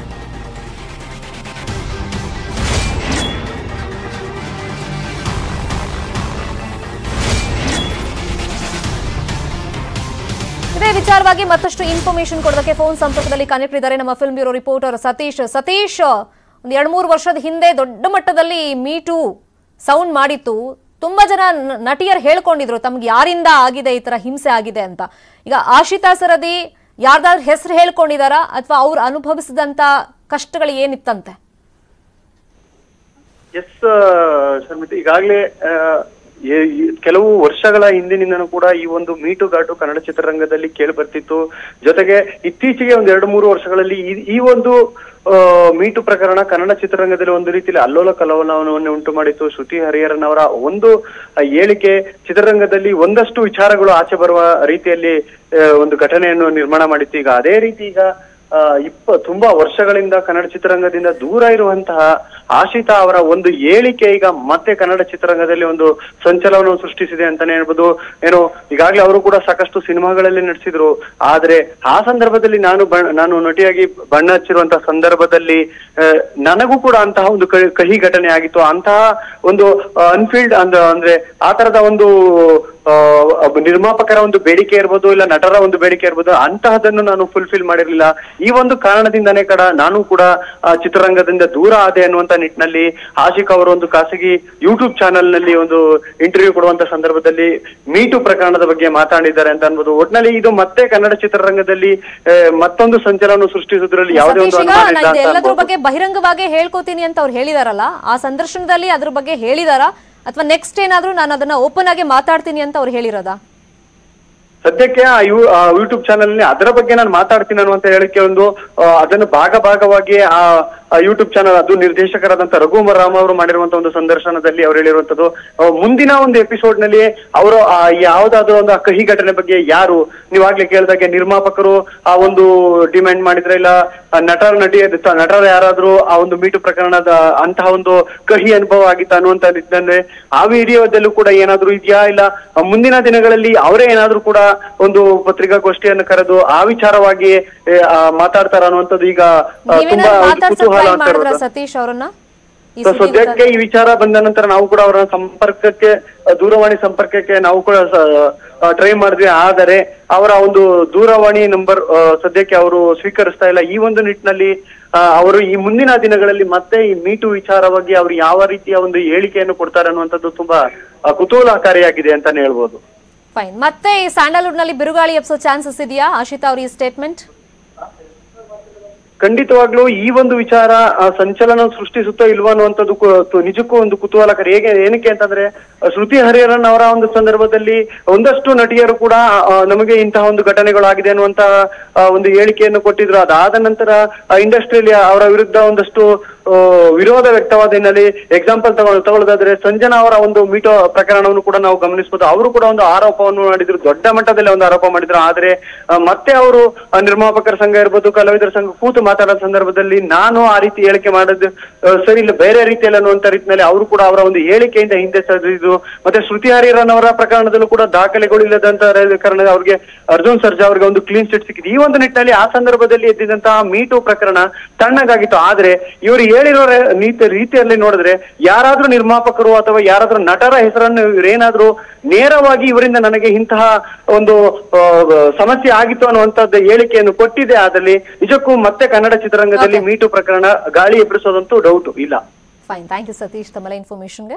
Speaker 1: ಇದೇ ವಿಚಾರವಾಗಿ ಮತ್ತಷ್ಟು ಇನ್ಫಾರ್ಮೇಶನ್ ಕೊಡೋದಕ್ಕೆ ಫೋನ್ ಸಂಪರ್ಕದಲ್ಲಿ ಕನೆಕ್ಟ್ ಇದ್ದಾರೆ ನಮ್ಮ film bureau reporter Satish Satish ಒಂದ್ ಎರಡ್ ಮೂರು ವರ್ಷದ ಹಿಂದೆ ದೊಡ್ಡ ಮಟ್ಟದಲ್ಲಿ ಮೀಟು ಸೌಂಡ್ ಮಾಡಿತ್ತು ತುಂಬಾ ಜನ ನ- ನಟಿಯರು ಹೇಳ್ಕೊಂಡಿದ್ರು ತಮ್ಗೆ ಯಾರಿಂದ ಆಗಿದೆ ಈ ತರ ಹಿಂಸೆ ಆಗಿದೆ ಅಂತ ಈಗ ಆಶಿತಾ ಸರದಿ ಯಾರ್ದಾದ್ರು ಹೆಸರು ಹೇಳ್ಕೊಂಡಿದಾರಾ ಅಥವಾ ಅವ್ರು ಅನುಭವಿಸಿದಂತ ಕಷ್ಟಗಳು ಏನಿತ್ತಂತೆ
Speaker 6: ಎಸ್ ಶರ್ಮಿತ್ ಈಗಾಗಲೇ ಕೆಲವು ವರ್ಷಗಳ ಹಿಂದಿನಿಂದನೂ ಕೂಡ ಈ ಒಂದು ಮೀಟು ಘಾಟು ಕನ್ನಡ ಚಿತ್ರರಂಗದಲ್ಲಿ ಕೇಳಿ ಬರ್ತಿತ್ತು ಜೊತೆಗೆ ಇತ್ತೀಚೆಗೆ ಒಂದ್ ಎರಡು ಮೂರು ವರ್ಷಗಳಲ್ಲಿ ಈ- ಈ ಒಂದು ಆ, ಮೀಟು ಪ್ರಕರಣ ಕನ್ನಡ ಚಿತ್ರರಂಗದಲ್ಲಿ ಒಂದು ರೀತಿಯಲ್ಲಿ ಅಲ್ಲೋಲ ಕಲವಲವನ್ನು ಉಂಟು ಮಾಡಿತ್ತು ಶ್ರುತಿ ಹರಿಹರನ್ ಅವರ ಒಂದು ಆ, ಹೇಳಿಕೆ ಚಿತ್ರರಂಗದಲ್ಲಿ ಒಂದಷ್ಟು ವಿಚಾರಗಳು ಆಚೆ ಬರುವ ರೀತಿಯಲ್ಲಿ ಆ, ಒಂದು ಘಟನೆಯನ್ನು ನಿರ್ಮಾಣ ಮಾಡಿತ್ತು ಈಗ ಅದೇ ರೀತಿ ಈಗ ಆ, ಇಪ್ಪ ತುಂಬಾ ವರ್ಷಗಳಿಂದ ಕನ್ನಡ ಚಿತ್ರರಂಗದಿಂದ ದೂರ ಇರುವಂತಹ ಆಶಿತಾ ಅವರ ಒಂದು ಹೇಳಿಕೆ ಈಗ ಮತ್ತೆ ಕನ್ನಡ ಚಿತ್ರರಂಗದಲ್ಲಿ ಒಂದು ಸಂಚಲನವನ್ನು ಸೃಷ್ಟಿಸಿದೆ ಅಂತಾನೆ ಹೇಳ್ಬೋದು ಏನು ಈಗಾಗಲೇ ಅವರು ಕೂಡ ಸಾಕಷ್ಟು ಸಿನಿಮಾಗಳಲ್ಲಿ ನಟಿಸಿದ್ರು ಆದ್ರೆ ಆ ಸಂದರ್ಭದಲ್ಲಿ ನಾನು ಬಣ್ಣ- ನಾನು ನಟಿಯಾಗಿ ಬಣ್ಣ ಹಚ್ಚಿರುವಂತಹ ಸಂದರ್ಭದಲ್ಲಿ ಆ, ನನಗೂ ಕೂಡ ಅಂತಹ ಒಂದು ಕ- ಕಹಿ ಘಟನೆ ಆಗಿತ್ತು ಅಂತಹ ಒಂದು ಅನ್ಫೀಲ್ಡ್ ಅಂದ ಅಂದ್ರೆ ಆ ತರದ ಒಂದು ಆ, ಒಬ್ಬ ನಿರ್ಮಾಪಕರ ಒಂದು ಬೇಡಿಕೆ ಇರ್ಬೋದು ಇಲ್ಲ ನಟರ ಒಂದು ಬೇಡಿಕೆ ಇರ್ಬೋದು ಅಂತಹದನ್ನು ನಾನು ಫುಲ್ಫಿಲ್ ಮಾಡಿರ್ಲಿಲ್ಲ ಈ ಒಂದು ಕಾರಣದಿಂದನೇ ಕಡ ನಾನು ಕೂಡ ಆ, ಚಿತ್ರರಂಗದಿಂದ ದೂರ ಆದೆ ಅನ್ನುವಂತ ನಿಟ್ಟಿನಲ್ಲಿ ಆಶಿಕ್ ಅವರು ಒಂದು ಖಾಸಗಿ ಯೂಟ್ಯೂಬ್ ಚಾನೆಲ್ ನಲ್ಲಿ ಒಂದು ಇಂಟರ್ವ್ಯೂ ಕೊಡುವಂತ ಸಂದರ್ಭದಲ್ಲಿ ಮೀಟು ಪ್ರಕರಣದ ಬಗ್ಗೆ ಮಾತಾಡಿದ್ದಾರೆ ಅಂತ ಅನ್ಬೋದು ಒಟ್ನಲ್ಲಿ ಇದು ಮತ್ತೆ ಕನ್ನಡ ಚಿತ್ರರಂಗದಲ್ಲಿ ಆ, ಮತ್ತೊಂದು ಸಂಚಲನ ಸೃಷ್ಟಿಸುವುದರಲ್ಲಿ ಯಾವುದೇ ಒಂದು
Speaker 1: ಸತೀಶ್ ಈಗ
Speaker 6: ಅನುಮಾನ
Speaker 1: ನಾ
Speaker 6: ಇಲ್ಲ ಅಂತ
Speaker 1: ಇದೆಲ್ಲದ್ರ
Speaker 6: ಅನ್ಬೋದು.
Speaker 1: ಬಗ್ಗೆ ಬಹಿರಂಗವಾಗಿ ಹೇಳ್ಕೋತೀನಿ ಅಂತ ಅವ್ರು ಹೇಳಿದಾರಲ್ಲ ಆ ಸಂದರ್ಶನದಲ್ಲಿ ಅದ್ರ ಬಗ್ಗೆ ಹೇಳಿದಾರ ಅಥವಾ ನೆಕ್ಸ್ಟ್ ಏನಾದ್ರೂ ನಾನು ಅದನ್ನ ಓಪನ್ ಆಗಿ ಮಾತಾಡ್ತೀನಿ ಅಂತ ಅವ್ರು ಹೇಳಿರೋದಾ
Speaker 6: ಸದ್ಯಕ್ಕೆ ಆ ಯೂ ಯೂಟ್ಯೂಬ್ ಚಾನಲ್ ನಲ್ಲಿ ಅದರ ಬಗ್ಗೆ ನಾನು ಮಾತಾಡ್ತೀನಿ ಅನ್ನುವಂತ ಹೇಳಿಕೆ ಒಂದು ಆ, ಅದನ್ನು ಭಾಗ ಭಾಗವಾಗಿ ಆ ಯೂಟ್ಯೂಬ್ ಚಾನಲ್ ಅದು ನಿರ್ದೇಶಕರಾದಂತ ರಘುಮರ್ ರಾಮ್ ಅವರು ಮಾಡಿರುವಂತ ಒಂದು ಸಂದರ್ಶನದಲ್ಲಿ ಅವ್ರು ಹೇಳಿರುವಂತದ್ದು ಆ, ಮುಂದಿನ ಒಂದು ಎಪಿಸೋಡ್ ನಲ್ಲಿ ಅವರು ಆ ಯಾವ್ದಾದ್ರು ಒಂದು ಆ ಕಹಿ ಘಟನೆ ಬಗ್ಗೆ ಯಾರು ನೀವಾಗ್ಲೇ ಕೇಳಿದಾಗೆ ನಿರ್ಮಾಪಕರು ಆ ಒಂದು ಡಿಮ್ಯಾಂಡ್ ಮಾಡಿದ್ರೆ ಇಲ್ಲ ಆ ನಟರ ನಟಿ ನಟರ ಯಾರಾದ್ರೂ ಆ ಒಂದು ಮೀಟು ಪ್ರಕರಣದ ಅಂತಹ ಒಂದು ಕಹಿ ಅನುಭವ ಆಗಿತ್ತು ಅನ್ನುವಂತ ನಿಟ್ಟಿನಲ್ಲಿ ಆ ವಿಡಿಯೋದಲ್ಲೂ ಕೂಡ ಏನಾದ್ರೂ ಇದೆಯಾ ಇಲ್ಲ ಆ ಮುಂದಿನ ದಿನಗಳಲ್ಲಿ ಅವರೇ ಏನಾದ್ರೂ ಕೂಡ ಒಂದು ಪತ್ರಿಕಾಗೋಷ್ಠಿಯನ್ನು ಕರೆದು ಆ ವಿಚಾರವಾಗಿ ಏ, ಆ, ಮಾತಾಡ್ತಾರ ಅನ್ನುವಂಥದ್ದು ಈಗ ಆ, ತುಂಬಾ
Speaker 1: ನೀವೇನಾದ್ರು
Speaker 6: ಒಂದು
Speaker 1: ಮಾತಾಡ್ಸಕ್
Speaker 6: ಕುತೂಹಲ
Speaker 1: ಟ್ರೈ
Speaker 6: ಅಂತ
Speaker 1: ಮಾಡಿದ್ರ
Speaker 6: ಇರೋದು.
Speaker 1: ಸತೀಶ್ ಅವರನ್ನ ಈ
Speaker 6: ಸೊ
Speaker 1: ಸುದ್ದಿ
Speaker 6: ಸದ್ಯಕ್ಕೆ ಈ ವಿಚಾರ ಬಂದ ನಂತರ ನಾವು ಕೂಡ ಅವರ ಸಂಪರ್ಕಕ್ಕೆ ಅಹ್, ದೂರವಾಣಿ ಸಂಪರ್ಕಕ್ಕೆ ನಾವು ಕೂಡ ಟ್ರೈ ಮಾಡಿದ್ವಿ ಆದರೆ ಅವರ ಒಂದು ದೂರವಾಣಿ ನಂಬರ್ ಸದ್ಯಕ್ಕೆ ಅವರು ಸ್ವೀಕರಿಸ್ತಾ ಇಲ್ಲ ಈ ಒಂದು ನಿಟ್ಟಿನಲ್ಲಿ ಆ, ಅವರು ಈ ಮುಂದಿನ ದಿನಗಳಲ್ಲಿ ಮತ್ತೆ ಈ ಮೀಟು ವಿಚಾರವಾಗಿ ಅವರು ಯಾವ ರೀತಿಯ ಒಂದು ಹೇಳಿಕೆಯನ್ನು ಕೊಡ್ತಾರೆ ಅನ್ನುವಂಥದ್ದು ತುಂಬಾ ಆ, ಕುತೂಹಲಕಾರಿಯಾಗಿದೆ ಅಂತಾನೆ ಹೇಳ್ಬೋದು
Speaker 1: ಫೈನ್ ಮತ್ತೆ ಈ ಸ್ಯಾಂಡಲ್ವುಡ್ ನಲ್ಲಿ ಬಿರುಗಾಳಿ ಎಬ್ಸೋ ಚಾನ್ಸಸ್ ಇದೆಯಾ ಆಶಿತಾ ಅವ್ರ ಈ ಸ್ಟೇಟ್ಮೆಂಟ್
Speaker 6: ಖಂಡಿತವಾಗ್ಲೂ ಈ ಒಂದು ವಿಚಾರ ಆ, ಸಂಚಲನ ಸೃಷ್ಟಿಸುತ್ತೋ ಇಲ್ವಾ ಅನ್ನುವಂಥದ್ದು ಕು- ತು- ನಿಜಕ್ಕೂ ಒಂದು ಕುತೂಹಲಕಾರಿ ಹೇಗೆ ಏನಕ್ಕೆ ಅಂತಂದ್ರೆ ಆ, ಶ್ರುತಿ ಹರಿಹರನ್ ಅವರ ಒಂದು ಸಂದರ್ಭದಲ್ಲಿ ಒಂದಷ್ಟು ನಟಿಯರು ಕೂಡ ಆ, ನಮಗೆ ಇಂತಹ ಒಂದು ಘಟನೆಗಳಾಗಿದೆ ಅನ್ನುವಂತ ಆ, ಒಂದು ಹೇಳಿಕೆಯನ್ನು ಕೊಟ್ಟಿದ್ರು ಅದಾದ ನಂತರ ಇಂಡಸ್ಟ್ರಿಯಲ್ಲಿ ಅವರ ವಿರುದ್ಧ ಒಂದಷ್ಟು ಆ, ವಿರೋಧ ವ್ಯಕ್ತವಾದ ಹಿನ್ನೆಲೆ ಎಕ್ಸಾಂಪಲ್ ತಗೊಳ್ ತಗೊಳ್ಳೋದಾದ್ರೆ ಸಂಜನಾ ಅವರ ಒಂದು ಮೀಟೋ ಪ್ರಕರಣವನ್ನು ಕೂಡ ನಾವು ಗಮನಿಸಬಹುದು ಅವರು ಕೂಡ ಒಂದು ಆರೋಪವನ್ನು ಮಾಡಿದ್ರು ದೊಡ್ಡ ಮಟ್ಟದಲ್ಲಿ ಒಂದು ಆರೋಪ ಮಾಡಿದ್ರು ಆದ್ರೆ ಆ, ಮತ್ತೆ ಅವರು ಆ, ನಿರ್ಮಾಪಕರ ಸಂಘ ಇರ್ಬೋದು ಕಲಾವಿದರ ಸಂಘ ಕೂತು ಮಾತಾಡೋ ಸಂದರ್ಭದಲ್ಲಿ ನಾನು ಆ ರೀತಿ ಹೇಳಿಕೆ ಮಾಡೋದು ಆ, ಸರಿ ಇಲ್ಲ ಬೇರೆ ರೀತಿಯಲ್ಲಿ ಅನ್ನುವಂತ ರೀತಿಯಲ್ಲಿ ಅವರು ಕೂಡ ಅವರ ಒಂದು ಹೇಳಿಕೆಯಿಂದ ಹಿಂದೆ ಸರಿದು ಮತ್ತೆ ಶ್ರುತಿ ಹರಿಹರನ್ ಅವರ ಪ್ರಕರಣದಲ್ಲೂ ಕೂಡ ದಾಖಲೆಗಳು ಇಲ್ಲದಂತ ಕಾರಣ ಅವ್ರಿಗೆ ಅರ್ಜುನ್ ಸರ್ಜಾ ಅವರಿಗೆ ಒಂದು ಕ್ಲೀನ್ ಚಿಟ್ ಸಿಕ್ಕಿದೆ ಈ ಒಂದು ನಿಟ್ಟಿನಲ್ಲಿ ಆ ಸಂದರ್ಭದಲ್ಲಿ ಎದ್ದಿದಂತಹ ಮೀಟು ಪ್ರಕರಣ ತಣ್ಣಗಾಗಿತ್ತು ಆದ್ರೆ ಇವರು ಹೇಳಿರೋ ರೇ- ನೀತಿ ರೀತಿಯಲ್ಲಿ ನೋಡಿದ್ರೆ ಯಾರಾದ್ರೂ ನಿರ್ಮಾಪಕರು ಅಥವಾ ಯಾರಾದ್ರೂ ನಟರ ಹೆಸರನ್ನು ಇವರೇನಾದ್ರೂ ನೇರವಾಗಿ ಇವರಿಂದ ನನಗೆ ಇಂತಹ ಒಂದು ಆ, ಸಮಸ್ಯೆ ಆಗಿತ್ತು ಅನ್ನುವಂಥದ್ದು ಹೇಳಿಕೆಯನ್ನು ಕೊಟ್ಟಿದೆ ಆದಲ್ಲಿ ನಿಜಕ್ಕೂ ಮತ್ತೆ ಕನ್ನಡ ಚಿತ್ರರಂಗದಲ್ಲಿ ಮೀಟು ಪ್ರಕರಣ ಗಾಳಿ ಎಬ್ಬರಿಸೋದಂತೂ ಡೌಟ್ ಇಲ್ಲ
Speaker 1: ಫೈನ್ ಥ್ಯಾಂಕ್ ಯು ಸತೀಶ್ ತಮ್ಮೆಲ್ಲ ಇನ್ಫಾರ್ಮೇಶನ್ಗೆ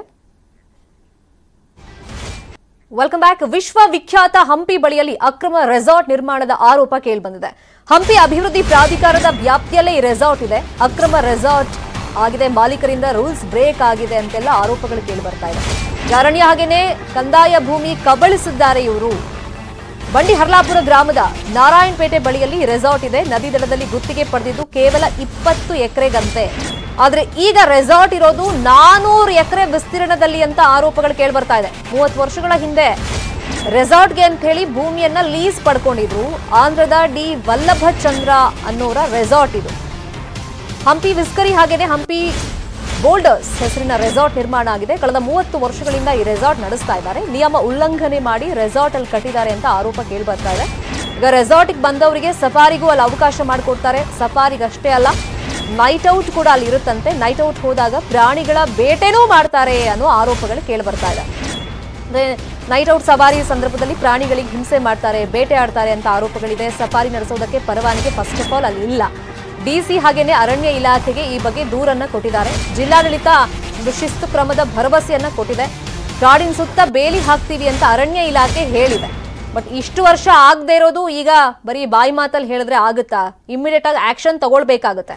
Speaker 1: ವೆಲ್ಕಮ್ ಬ್ಯಾಕ್ ವಿಶ್ವವಿಖ್ಯಾತ ಹಂಪಿ ಬಳಿಯಲ್ಲಿ ಅಕ್ರಮ ರೆಸಾರ್ಟ್ ನಿರ್ಮಾಣದ ಆರೋಪ ಕೇಳಿಬಂದಿದೆ ಹಂಪಿ ಅಭಿವೃದ್ಧಿ ಪ್ರಾಧಿಕಾರದ ವ್ಯಾಪ್ತಿಯಲ್ಲೇ ಈ ರೆಸಾರ್ಟ್ ಇದೆ ಅಕ್ರಮ ರೆಸಾರ್ಟ್ ಆಗಿದೆ ಮಾಲೀಕರಿಂದ ರೂಲ್ಸ್ ಬ್ರೇಕ್ ಆಗಿದೆ ಅಂತೆಲ್ಲ ಆರೋಪಗಳು ಕೇಳಿ ಬರ್ತಾ ಇದೆ ಅರಣ್ಯ ಹಾಗೇನೆ ಕಂದಾಯ ಭೂಮಿ ಕಬಳಿಸಿದ್ದಾರೆ ಇವರು ಬಂಡಿ ಹರ್ಲಾಪುರ ಗ್ರಾಮದ ನಾರಾಯಣಪೇಟೆ ಬಳಿಯಲ್ಲಿ ರೆಸಾರ್ಟ್ ಇದೆ ನದಿ ದಡದಲ್ಲಿ ಗುತ್ತಿಗೆ ಪಡೆದಿದ್ದು ಕೇವಲ ಇಪ್ಪತ್ತು ಎಕರೆಗಂತೆ ಆದ್ರೆ ಈಗ ರೆಸಾರ್ಟ್ ಇರೋದು ನಾನೂರು ಎಕರೆ ವಿಸ್ತೀರ್ಣದಲ್ಲಿ ಅಂತ ಆರೋಪಗಳು ಕೇಳಿ ಬರ್ತಾ ಇದೆ ಮೂವತ್ತು ವರ್ಷಗಳ ಹಿಂದೆ ರೆಸಾರ್ಟ್ಗೆ ಅಂತ ಹೇಳಿ ಭೂಮಿಯನ್ನ ಲೀಸ್ ಪಡ್ಕೊಂಡಿದ್ರು ಆಂಧ್ರದ ಡಿ ವಲ್ಲಭಚಂದ್ರ ಅನ್ನೋರ ರೆಸಾರ್ಟ್ ಇದು ಹಂಪಿ ವಿಸ್ಕರಿ ಹಾಗೇನೆ ಹಂಪಿ ಬೋಲ್ಡರ್ಸ್ ಹೆಸರಿನ ರೆಸಾರ್ಟ್ ನಿರ್ಮಾಣ ಆಗಿದೆ ಕಳೆದ ಮೂವತ್ತು ವರ್ಷಗಳಿಂದ ಈ ರೆಸಾರ್ಟ್ ನಡೆಸ್ತಾ ಇದ್ದಾರೆ ನಿಯಮ ಉಲ್ಲಂಘನೆ ಮಾಡಿ ರೆಸಾರ್ಟ್ ಅಲ್ಲಿ ಕಟ್ಟಿದ್ದಾರೆ ಅಂತ ಆರೋಪ ಕೇಳಿ ಬರ್ತಾ ಇದೆ ಈಗ ರೆಸಾರ್ಟ್ಗೆ ಬಂದವರಿಗೆ ಸಫಾರಿಗೂ ಅಲ್ಲಿ ಅವಕಾಶ ಮಾಡಿಕೊಡ್ತಾರೆ ಸಫಾರಿಗಷ್ಟೇ ಅಲ್ಲ ನೈಟ್ ಔಟ್ ಕೂಡ ಅಲ್ಲಿ ಇರುತ್ತಂತೆ ನೈಟ್ ಔಟ್ ಹೋದಾಗ ಪ್ರಾಣಿಗಳ ಬೇಟೆನೂ ಮಾಡ್ತಾರೆ ಅನ್ನೋ ಆರೋಪಗಳು ಕೇಳಿ ಬರ್ತಾ ಇದೆ ಅಂದ್ರೆ ನೈಟ್ ಔಟ್ ಸವಾರಿ ಸಂದರ್ಭದಲ್ಲಿ ಪ್ರಾಣಿಗಳಿಗೆ ಹಿಂಸೆ ಮಾಡ್ತಾರೆ ಬೇಟೆ ಆಡ್ತಾರೆ ಅಂತ ಆರೋಪಗಳಿದೆ ಸಫಾರಿ ನಡೆಸೋದಕ್ಕೆ ಪರವಾನಗಿ ಫಸ್ಟ್ ಆಫ್ ಆಲ್ ಅಲ್ಲಿ ಇಲ್ಲ ಡಿಸಿ ಹಾಗೇನೆ ಅರಣ್ಯ ಇಲಾಖೆಗೆ ಈ ಬಗ್ಗೆ ದೂರನ್ನ ಕೊಟ್ಟಿದ್ದಾರೆ ಜಿಲ್ಲಾಡಳಿತ ಒಂದು ಶಿಸ್ತು ಕ್ರಮದ ಭರವಸೆಯನ್ನ ಕೊಟ್ಟಿದೆ ಕಾಡಿನ ಸುತ್ತ ಬೇಲಿ ಹಾಕ್ತೀವಿ ಅಂತ ಅರಣ್ಯ ಇಲಾಖೆ ಹೇಳಿದೆ ಬಟ್ ಇಷ್ಟು ವರ್ಷ ಆಗದೆ ಇರೋದು ಈಗ ಬರೀ ಬಾಯಿ ಮಾತಲ್ಲಿ ಹೇಳಿದ್ರೆ ಆಗುತ್ತಾ ಇಮ್ಮಿಡಿಯೇಟ್ ಆಗಿ ಆಕ್ಷನ್ ತಗೊಳ್ಬೇಕಾಗುತ್ತೆ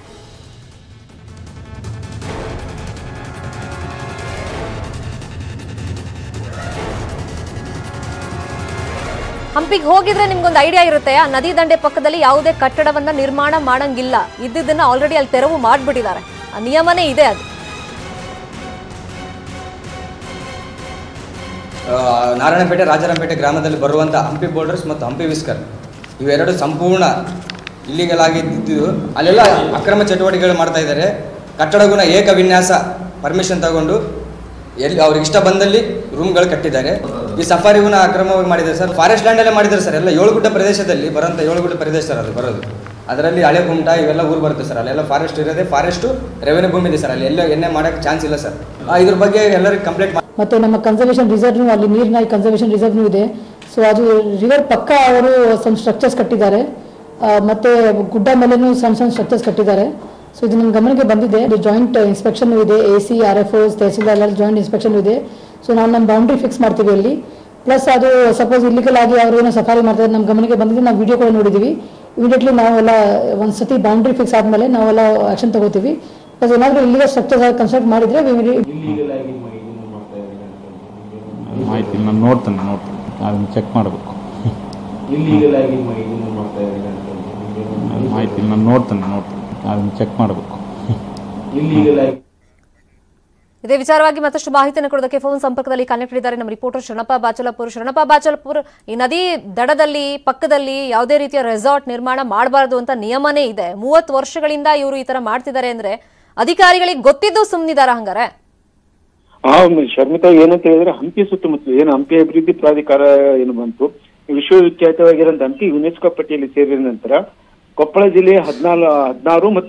Speaker 1: ಹಂಪಿಗೆ ಹೋಗಿದ್ರೆ ನಿಮ್ಗೊಂದು ಐಡಿಯಾ ಇರುತ್ತೆ ಆ ನದಿ ದಂಡೆ ಪಕ್ಕದಲ್ಲಿ ಯಾವುದೇ ಕಟ್ಟಡವನ್ನ ನಿರ್ಮಾಣ ಮಾಡಂಗಿಲ್ಲ ಇದ್ದಿದ್ದನ್ನ ಆಲ್ರೆಡಿ ಅಲ್ಲಿ ತೆರವು ಮಾಡ್ಬಿಟ್ಟಿದ್ದಾರೆ ಆ ನಿಯಮನೇ ಇದೆ ಅದು
Speaker 7: ಆ, ನಾರಾಯಣಪೇಟೆ ರಾಜಾರಾಮಪೇಟೆ ಗ್ರಾಮದಲ್ಲಿ ಬರುವಂಥ ಹಂಪಿ ಬೋರ್ಡರ್ಸ್ ಮತ್ತು ಹಂಪಿ ವಿಸ್ಕರ್ ಇವೆರಡು ಸಂಪೂರ್ಣ ಇಲ್ಲಿಗಲ್ ಆಗಿದ್ದು ಅಲ್ಲೆಲ್ಲ ಅಕ್ರಮ ಚಟುವಟಿಕೆಗಳು ಮಾಡ್ತಾ ಇದ್ದಾರೆ ಕಟ್ಟಡಗುಣ ಏಕ ವಿನ್ಯಾಸ ಪರ್ಮಿಷನ್ ತಗೊಂಡು ಎಲ್ಲಿ ಅವ್ರಿಗೆ ಇಷ್ಟ ಬಂದಲ್ಲಿ ರೂಮ್ಗಳು ಕಟ್ಟಿದ್ದಾರೆ ಈ ಸಫಾರಿಗುನ ಅಕ್ರಮವಾಗಿ ಮಾಡಿದ್ದಾರೆ ಸರ್ ಫಾರೆಸ್ಟ್ ಲ್ಯಾಂಡಲ್ಲೇ ಮಾಡಿದ್ದಾರೆ ಸರ್ ಎಲ್ಲ ಏಳುಗುಡ್ಡ ಪ್ರದೇಶದಲ್ಲಿ ಬರೋಂಥ ಏಳುಗುಡ್ಡ ಪ್ರದೇಶ ಸರ್ ಅದು ಬರೋದು ಅದರಲ್ಲಿ ಹಳೆ ಗುಂಟ ಇವೆಲ್ಲ ಊರು ಬರುತ್ತೆ ಸರ್ ಅಲ್ಲೆಲ್ಲ ಫಾರೆಸ್ಟ್ ಇರೋದೇ ಫಾರೆಸ್ಟು ರೆವೆನ್ಯೂ ಭೂಮಿ ಇದೆ ಸರ್ ಅಲ್ಲಿ ಎಲ್ಲ ಎಣ್ಣೆ ಮಾಡೋಕ್ಕೆ ಚಾನ್ಸ್ ಇಲ್ಲ ಸರ್ ಆ, ಇದ್ರ ಬಗ್ಗೆ ಎಲ್ಲರಿಗೆ ಕಂಪ್ಲೇಂಟ್
Speaker 8: ಮತ್ತು ನಮ್ಮ ಕನ್ಸರ್ವೇಷನ್ ರಿಸರ್ವ್ನು ಅಲ್ಲಿ ನೀರಿನ ಕನ್ಸರ್ವೇಷನ್ ರಿಸರ್ವ್ನು ಇದೆ ಸೊ ಅದು ರಿವರ್ ಪಕ್ಕ ಅವರು ಸಮ್ ಸ್ಟ್ರಕ್ಚರ್ಸ್ ಕಟ್ಟಿದ್ದಾರೆ ಆ, ಮತ್ತೆ ಗುಡ್ಡ ಮೇಲೆನೂ ಸಣ್ಣ ಸಣ್ಣ ಸ್ಟ್ರಕ್ಚರ್ಸ್ ಕಟ್ಟಿದ್ದಾರೆ ಸೊ ಇದು ನಮ್ಮ ಗಮನಕ್ಕೆ ಬಂದಿದೆ ಇದು ಜಾಯಿಂಟ್ ಇನ್ಸ್ಪೆಕ್ಷನ್ ಇದೆ A C R F Os tahsildar ಎಲ್ಲ ಜಾಯಿಂಟ್ ಇನ್ಸ್ಪೆಕ್ಷನ್ ಇದೆ ಸೊ ನಾವು ನಮ್ಮ ಬೌಂಡ್ರಿ ಫಿಕ್ಸ್ ಮಾಡ್ತೀವಿ ಅಲ್ಲಿ ಪ್ಲಸ್ ಅದು ಸಪೋಸ್ ಇಲ್ಲಿಗಲ್ ಆಗಿ ಅವರು ಏನೋ ಸಫಾರಿ ಮಾಡ್ತಾರೆ ನಮ್ಮ ಗಮನಕ್ಕೆ ಬಂದಿದೆ ನಾವು ವಿಡಿಯೋ ಕೂಡ ನೋಡಿದ್ದೀವಿ ಇಮಿಡಿಯೇಟ್ಲಿ ನಾವೆಲ್ಲ ಒಂದು ಸತಿ ಬೌಂಡ್ರಿ ಫಿಕ್ಸ್ ಆದಮೇಲೆ ನಾವೆಲ್ಲ ಆಕ್ಷನ್ ತಗೋತೀವಿ ಪ್ಲಸ್ ಏನಾದರೂ ಇಲ್ಲಿಗೆ ಸ್ಟ್ರಕ್ಚರ್ ಕನ್ಸ್ಟ್ರಕ್ಟ್ ಮಾಡಿದರೆ
Speaker 9: ಮಾಹಿತಿ ನಾನು ನೋಡ್ತೇನೆ ನೋಡ್ತೇನೆ ಅದನ್ನು ಚೆಕ್ ಮಾಡಬೇಕು ಮಾಹಿತಿ ನಾನು ನೋಡ್ತೇನೆ ನೋಡ್ತೇನೆ ಅದನ್ನು ಚೆಕ್ ಮಾಡಬೇಕು
Speaker 1: ಇದೇ ವಿಚಾರವಾಗಿ ಮತ್ತಷ್ಟು ಮಾಹಿತಿಯನ್ನು ಕೊಡೋದಕ್ಕೆ ಫೋನ್ ಸಂಪರ್ಕದಲ್ಲಿ ಕನೆಕ್ಟ್ ಇದ್ದಾರೆ ನಮ್ಮ ರಿಪೋರ್ಟರ್ ಶರಣಪ್ಪ ಬಾಚಲಪುರ್ ಶರಣಪ್ಪ ಬಾಚಲಪುರ್ ಈ ನದಿ ದಡದಲ್ಲಿ ಪಕ್ಕದಲ್ಲಿ ಯಾವುದೇ ರೀತಿಯ ರೆಸಾರ್ಟ್ ನಿರ್ಮಾಣ ಮಾಡಬಾರದು ಅಂತ ನಿಯಮನೇ ಇದೆ ಮೂವತ್ತು ವರ್ಷಗಳಿಂದ ಇವರು ಈ ತರ ಮಾಡ್ತಿದ್ದಾರೆ ಅಂದ್ರೆ ಅಧಿಕಾರಿಗಳಿಗೆ ಗೊತ್ತಿದ್ದು ಸುಮ್ಮನಿದಾರ ಹಂಗಾರೆ
Speaker 10: ಹಾ ಶರ್ಮಿತಾ ಏನಂತ ಹೇಳಿದ್ರೆ ಹಂಪಿ ಸುತ್ತಮುತ್ತಲು ಏನು ಹಂಪಿ ಅಭಿವೃದ್ಧಿ ಪ್ರಾಧಿಕಾರ ಏನು ಬಂತು ವಿಶ್ವವಿಖ್ಯಾತವಾಗಿರೋಂಥ ಹಂಪಿ ಯುನೆಸ್ಕೋ ಪಟ್ಟಿಯಲ್ಲಿ ಸೇರಿದ ನಂತರ ಕೊಪ್ಪಳ ಜಿಲ್ಲೆಯ ಹದಿನಾಲು ಹದಿನಾರು ಮತ್ತು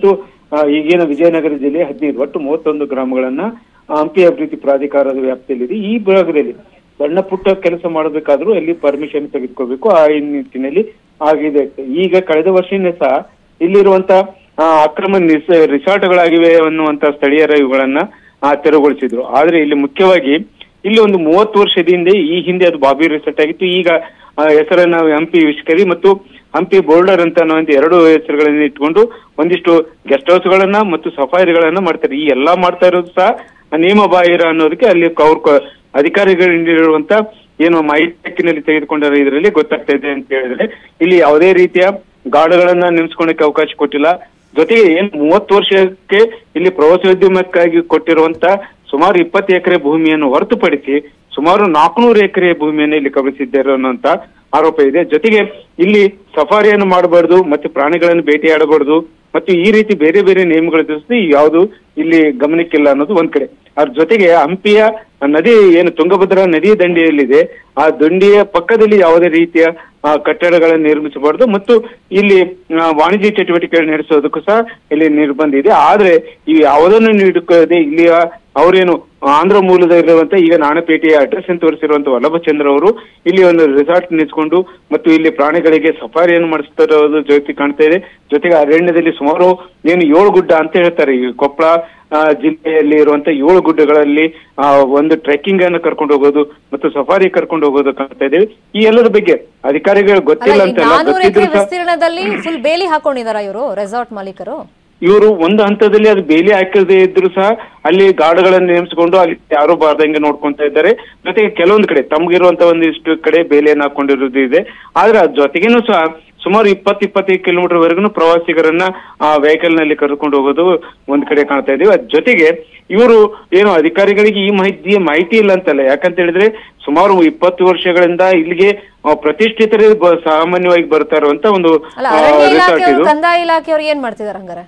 Speaker 10: ಆ, ಈಗೇನು ವಿಜಯನಗರ ಜಿಲ್ಲೆ ಹದಿನೈದು ಒಟ್ಟು ಮೂವತ್ತೊಂದು ಗ್ರಾಮಗಳನ್ನ ಆ, ಹಂಪಿ ಅಭಿವೃದ್ಧಿ ಪ್ರಾಧಿಕಾರದ ವ್ಯಾಪ್ತಿಯಲ್ಲಿದೆ ಈ ಭಾಗದಲ್ಲಿ ಸಣ್ಣ ಪುಟ್ಟ ಕೆಲಸ ಮಾಡಬೇಕಾದ್ರೂ ಅಲ್ಲಿ ಪರ್ಮಿಷನ್ ತೆಗೆದುಕೋಬೇಕು ಆ ನಿಟ್ಟಿನಲ್ಲಿ ಆಗಿದೆ ಈಗ ಕಳೆದ ವರ್ಷನೇ ಸಹ ಇಲ್ಲಿರುವಂತ ಆ, ಅಕ್ರಮ ನಿಸ್ ರಿಸಾರ್ಟ್ಗಳಾಗಿವೆ ಅನ್ನುವಂತ ಸ್ಥಳೀಯರ ಇವುಗಳನ್ನ ಆ, ತೆರವುಗೊಳಿಸಿದ್ರು ಆದ್ರೆ ಇಲ್ಲಿ ಮುಖ್ಯವಾಗಿ ಇಲ್ಲಿ ಒಂದು ಮೂವತ್ತು ವರ್ಷದ ಈ ಹಿಂದೆ ಅದು ಬಾಬಿ ರಿಸಾರ್ಟ್ ಆಗಿತ್ತು ಈಗ ಆ, ಹೆಸರನ್ನ ಹಂಪಿ ವಿಶ್ಕರಿ ಮತ್ತು ಹಂಪಿ ಬೋರ್ಡರ್ ಅಂತ ಅನ್ನೋ ಒಂದು ಎರಡು ಹೆಸರುಗಳನ್ನ ಇಟ್ಕೊಂಡು ಒಂದಿಷ್ಟು ಗೆಸ್ಟ್ ಹೌಸ್ಗಳನ್ನ ಮತ್ತು ಸಫಾರಿಗಳನ್ನ ಮಾಡ್ತಾರೆ ಈ ಎಲ್ಲಾ ಮಾಡ್ತಾ ಇರೋದು ಸಹ ನಿಯಮ ಬಾಹಿರ ಅನ್ನೋದಕ್ಕೆ ಅಲ್ಲಿ ಅವ್ರ ಅಧಿಕಾರಿಗಳಿರುವಂತ ಏನು ಮಾಹಿತಿನಲ್ಲಿ ತೆಗೆದುಕೊಂಡರ ಇದರಲ್ಲಿ ಗೊತ್ತಾಗ್ತಾ ಇದೆ ಅಂತ ಹೇಳಿದ್ರೆ ಇಲ್ಲಿ ಯಾವುದೇ ರೀತಿಯ ಗಾರ್ಡ್ಗಳನ್ನ ನೆನೆಸ್ಕೊಳಕ್ಕೆ ಅವಕಾಶ ಕೊಟ್ಟಿಲ್ಲ ಜೊತೆಗೆ ಏನ್ ಮೂವತ್ತು ವರ್ಷಕ್ಕೆ ಇಲ್ಲಿ ಪ್ರವಾಸೋದ್ಯಮಕ್ಕಾಗಿ ಕೊಟ್ಟಿರುವಂತ ಸುಮಾರು ಇಪ್ಪತ್ತು ಎಕರೆ ಭೂಮಿಯನ್ನು ಹೊರತುಪಡಿಸಿ ಸುಮಾರು ನಾಲ್ಕುನೂರು ಎಕರೆ ಭೂಮಿಯನ್ನು ಇಲ್ಲಿ ಕಬಳಿಸಿದ್ದಾರೆ ಅನ್ನುವಂತ ಆರೋಪ ಇದೆ ಜೊತೆಗೆ ಇಲ್ಲಿ ಸಫಾರಿಯನ್ನು ಮಾಡಬಾರ್ದು ಮತ್ತೆ ಪ್ರಾಣಿಗಳನ್ನು ಬೇಟೆಯಾಡಬಾರ್ದು ಮತ್ತು ಈ ರೀತಿ ಬೇರೆ ಬೇರೆ ನಿಯಮಗಳ ಜೊತೆ ಯಾವುದು ಇಲ್ಲಿ ಗಮನಕ್ಕಿಲ್ಲ ಅನ್ನೋದು ಒಂದ್ ಕಡೆ ಅದ್ರ ಜೊತೆಗೆ ಹಂಪಿಯ ನದಿ ಏನು ತುಂಗಭದ್ರಾ ನದಿ ದಂಡೆಯಲ್ಲಿದೆ ಆ ದಂಡೆಯ ಪಕ್ಕದಲ್ಲಿ ಯಾವುದೇ ರೀತಿಯ ಆ, ಕಟ್ಟಡಗಳನ್ನು ನಿರ್ಮಿಸಬಾರ್ದು ಮತ್ತು ಇಲ್ಲಿ ಆ, ವಾಣಿಜ್ಯ ಚಟುವಟಿಕೆ ನಡೆಸೋದಕ್ಕೂ ಸಹ ಇಲ್ಲಿ ನಿರ್ಬಂಧ ಇದೆ ಆದ್ರೆ ಈ ಯಾವುದನ್ನು ನೀಡದೆ ಇಲ್ಲಿಯ ಅವರೇನು ಆಂಧ್ರ ಮೂಲದ ಇರುವಂತ ಈಗ ನಾಣಪೇಟೆಯ ಅಡ್ರೆಸ್ ಅಂತ ತೋರಿಸಿರುವಂತ ವಲ್ಲಭಚಂದ್ರ ಅವರು ಇಲ್ಲಿ ಒಂದು ರೆಸಾರ್ಟ್ ನಿಲ್ಸ್ಕೊಂಡು ಮತ್ತು ಇಲ್ಲಿ ಪ್ರಾಣಿಗಳಿಗೆ ಸಫಾರಿಯನ್ನು ಮಾಡಿಸ್ತಾ ಇರೋದು ಜೊತೆ ಕಾಣ್ತಾ ಇದೆ ಜೊತೆಗೆ ಅರಣ್ಯದಲ್ಲಿ ಸುಮಾರು ಏನು ಏಳು ಗುಡ್ಡ ಅಂತ ಹೇಳ್ತಾರೆ ಈ ಕೊಪ್ಪಳ ಆ, ಜಿಲ್ಲೆಯಲ್ಲಿ ಇರುವಂತ ಏಳು ಗುಡ್ಡಗಳಲ್ಲಿ ಆ, ಒಂದು ಟ್ರೆಕ್ಕಿಂಗ್ ಅನ್ನು ಕರ್ಕೊಂಡು ಹೋಗೋದು ಮತ್ತು ಸಫಾರಿ ಕರ್ಕೊಂಡು ಹೋಗೋದು ಕಾಣ್ತಾ ಇದ್ದೇವೆ ಈ ಎಲ್ಲರ ಬಗ್ಗೆ ಅಧಿಕಾರಿಗಳು
Speaker 1: ಅಲ್ಲ
Speaker 10: ಗೊತ್ತಿಲ್ಲ
Speaker 1: ಈ
Speaker 10: ಅಂತಲ್ಲ
Speaker 1: ನಾನೂರು ಎಕರೆ
Speaker 10: ಗೊತ್ತಿದ್ರು ಸಹ
Speaker 1: ವಿಸ್ತೀರ್ಣದಲ್ಲಿ ಫುಲ್ ಬೇಲಿ ಹಾಕೊಂಡಿದಾರ ಇವರು ರೆಸಾರ್ಟ್ ಮಾಲೀಕರು
Speaker 10: ಇವರು ಒಂದು ಹಂತದಲ್ಲಿ ಅದು ಬೇಲಿ ಹಾಕದೇ ಇದ್ರು ಸಹ ಅಲ್ಲಿ ಗಾರ್ಡ್ಗಳನ್ನು ನೇಮಿಸಿಕೊಂಡು ಅಲ್ಲಿ ಯಾರು ಬಾರ್ದಂಗೆ ನೋಡ್ಕೊಂತ ಇದ್ದಾರೆ ಜೊತೆಗೆ ಕೆಲವೊಂದು ಕಡೆ ತಮ್ಗಿರುವಂತ ಒಂದಿಷ್ಟು ಕಡೆ ಬೇಲಿಯನ್ನು ಹಾಕೊಂಡಿರೋದು ಇದೆ ಆದ್ರೆ ಅದ್ ಜೊತೆಗೇನು ಸಹ ಸುಮಾರು ಇಪ್ಪತ್ತು ಇಪ್ಪತ್ತೈದು ಕಿಲೋಮೀಟರ್ ವರೆಗೂ ಪ್ರವಾಸಿಗರನ್ನ ಆ ವೆಹಿಕಲ್ ನಲ್ಲಿ ಕರ್ಕೊಂಡು ಹೋಗೋದು ಒಂದ್ ಕಡೆ ಕಾಣ್ತಾ ಇದೀವಿ ಅದ್ ಜೊತೆಗೆ ಇವರು ಏನು ಅಧಿಕಾರಿಗಳಿಗೆ ಈ ಮಾಹಿತಿ ಮಾಹಿತಿ ಇಲ್ಲ ಅಂತಲ್ಲ ಯಾಕಂತ ಹೇಳಿದ್ರೆ ಸುಮಾರು ಇಪ್ಪತ್ತು ವರ್ಷಗಳಿಂದ ಇಲ್ಲಿಗೆ ಆ, ಪ್ರತಿಷ್ಠಿತರೇ ಬ- ಸಾಮಾನ್ಯವಾಗಿ ಬರ್ತಾ ಇರುವಂತ ಒಂದು
Speaker 1: ಅಲ್ಲ
Speaker 10: ಆ,
Speaker 1: ಅರಣ್ಯ
Speaker 10: ರೆಸಾರ್ಟ್
Speaker 1: ಇಲಾಖೆಯವರು
Speaker 10: ಇದು
Speaker 1: ಕಂದಾಯ ಇಲಾಖೆಯವರು ಏನ್ ಮಾಡ್ತಿದಾರೆ ಹಂಗಾರೆ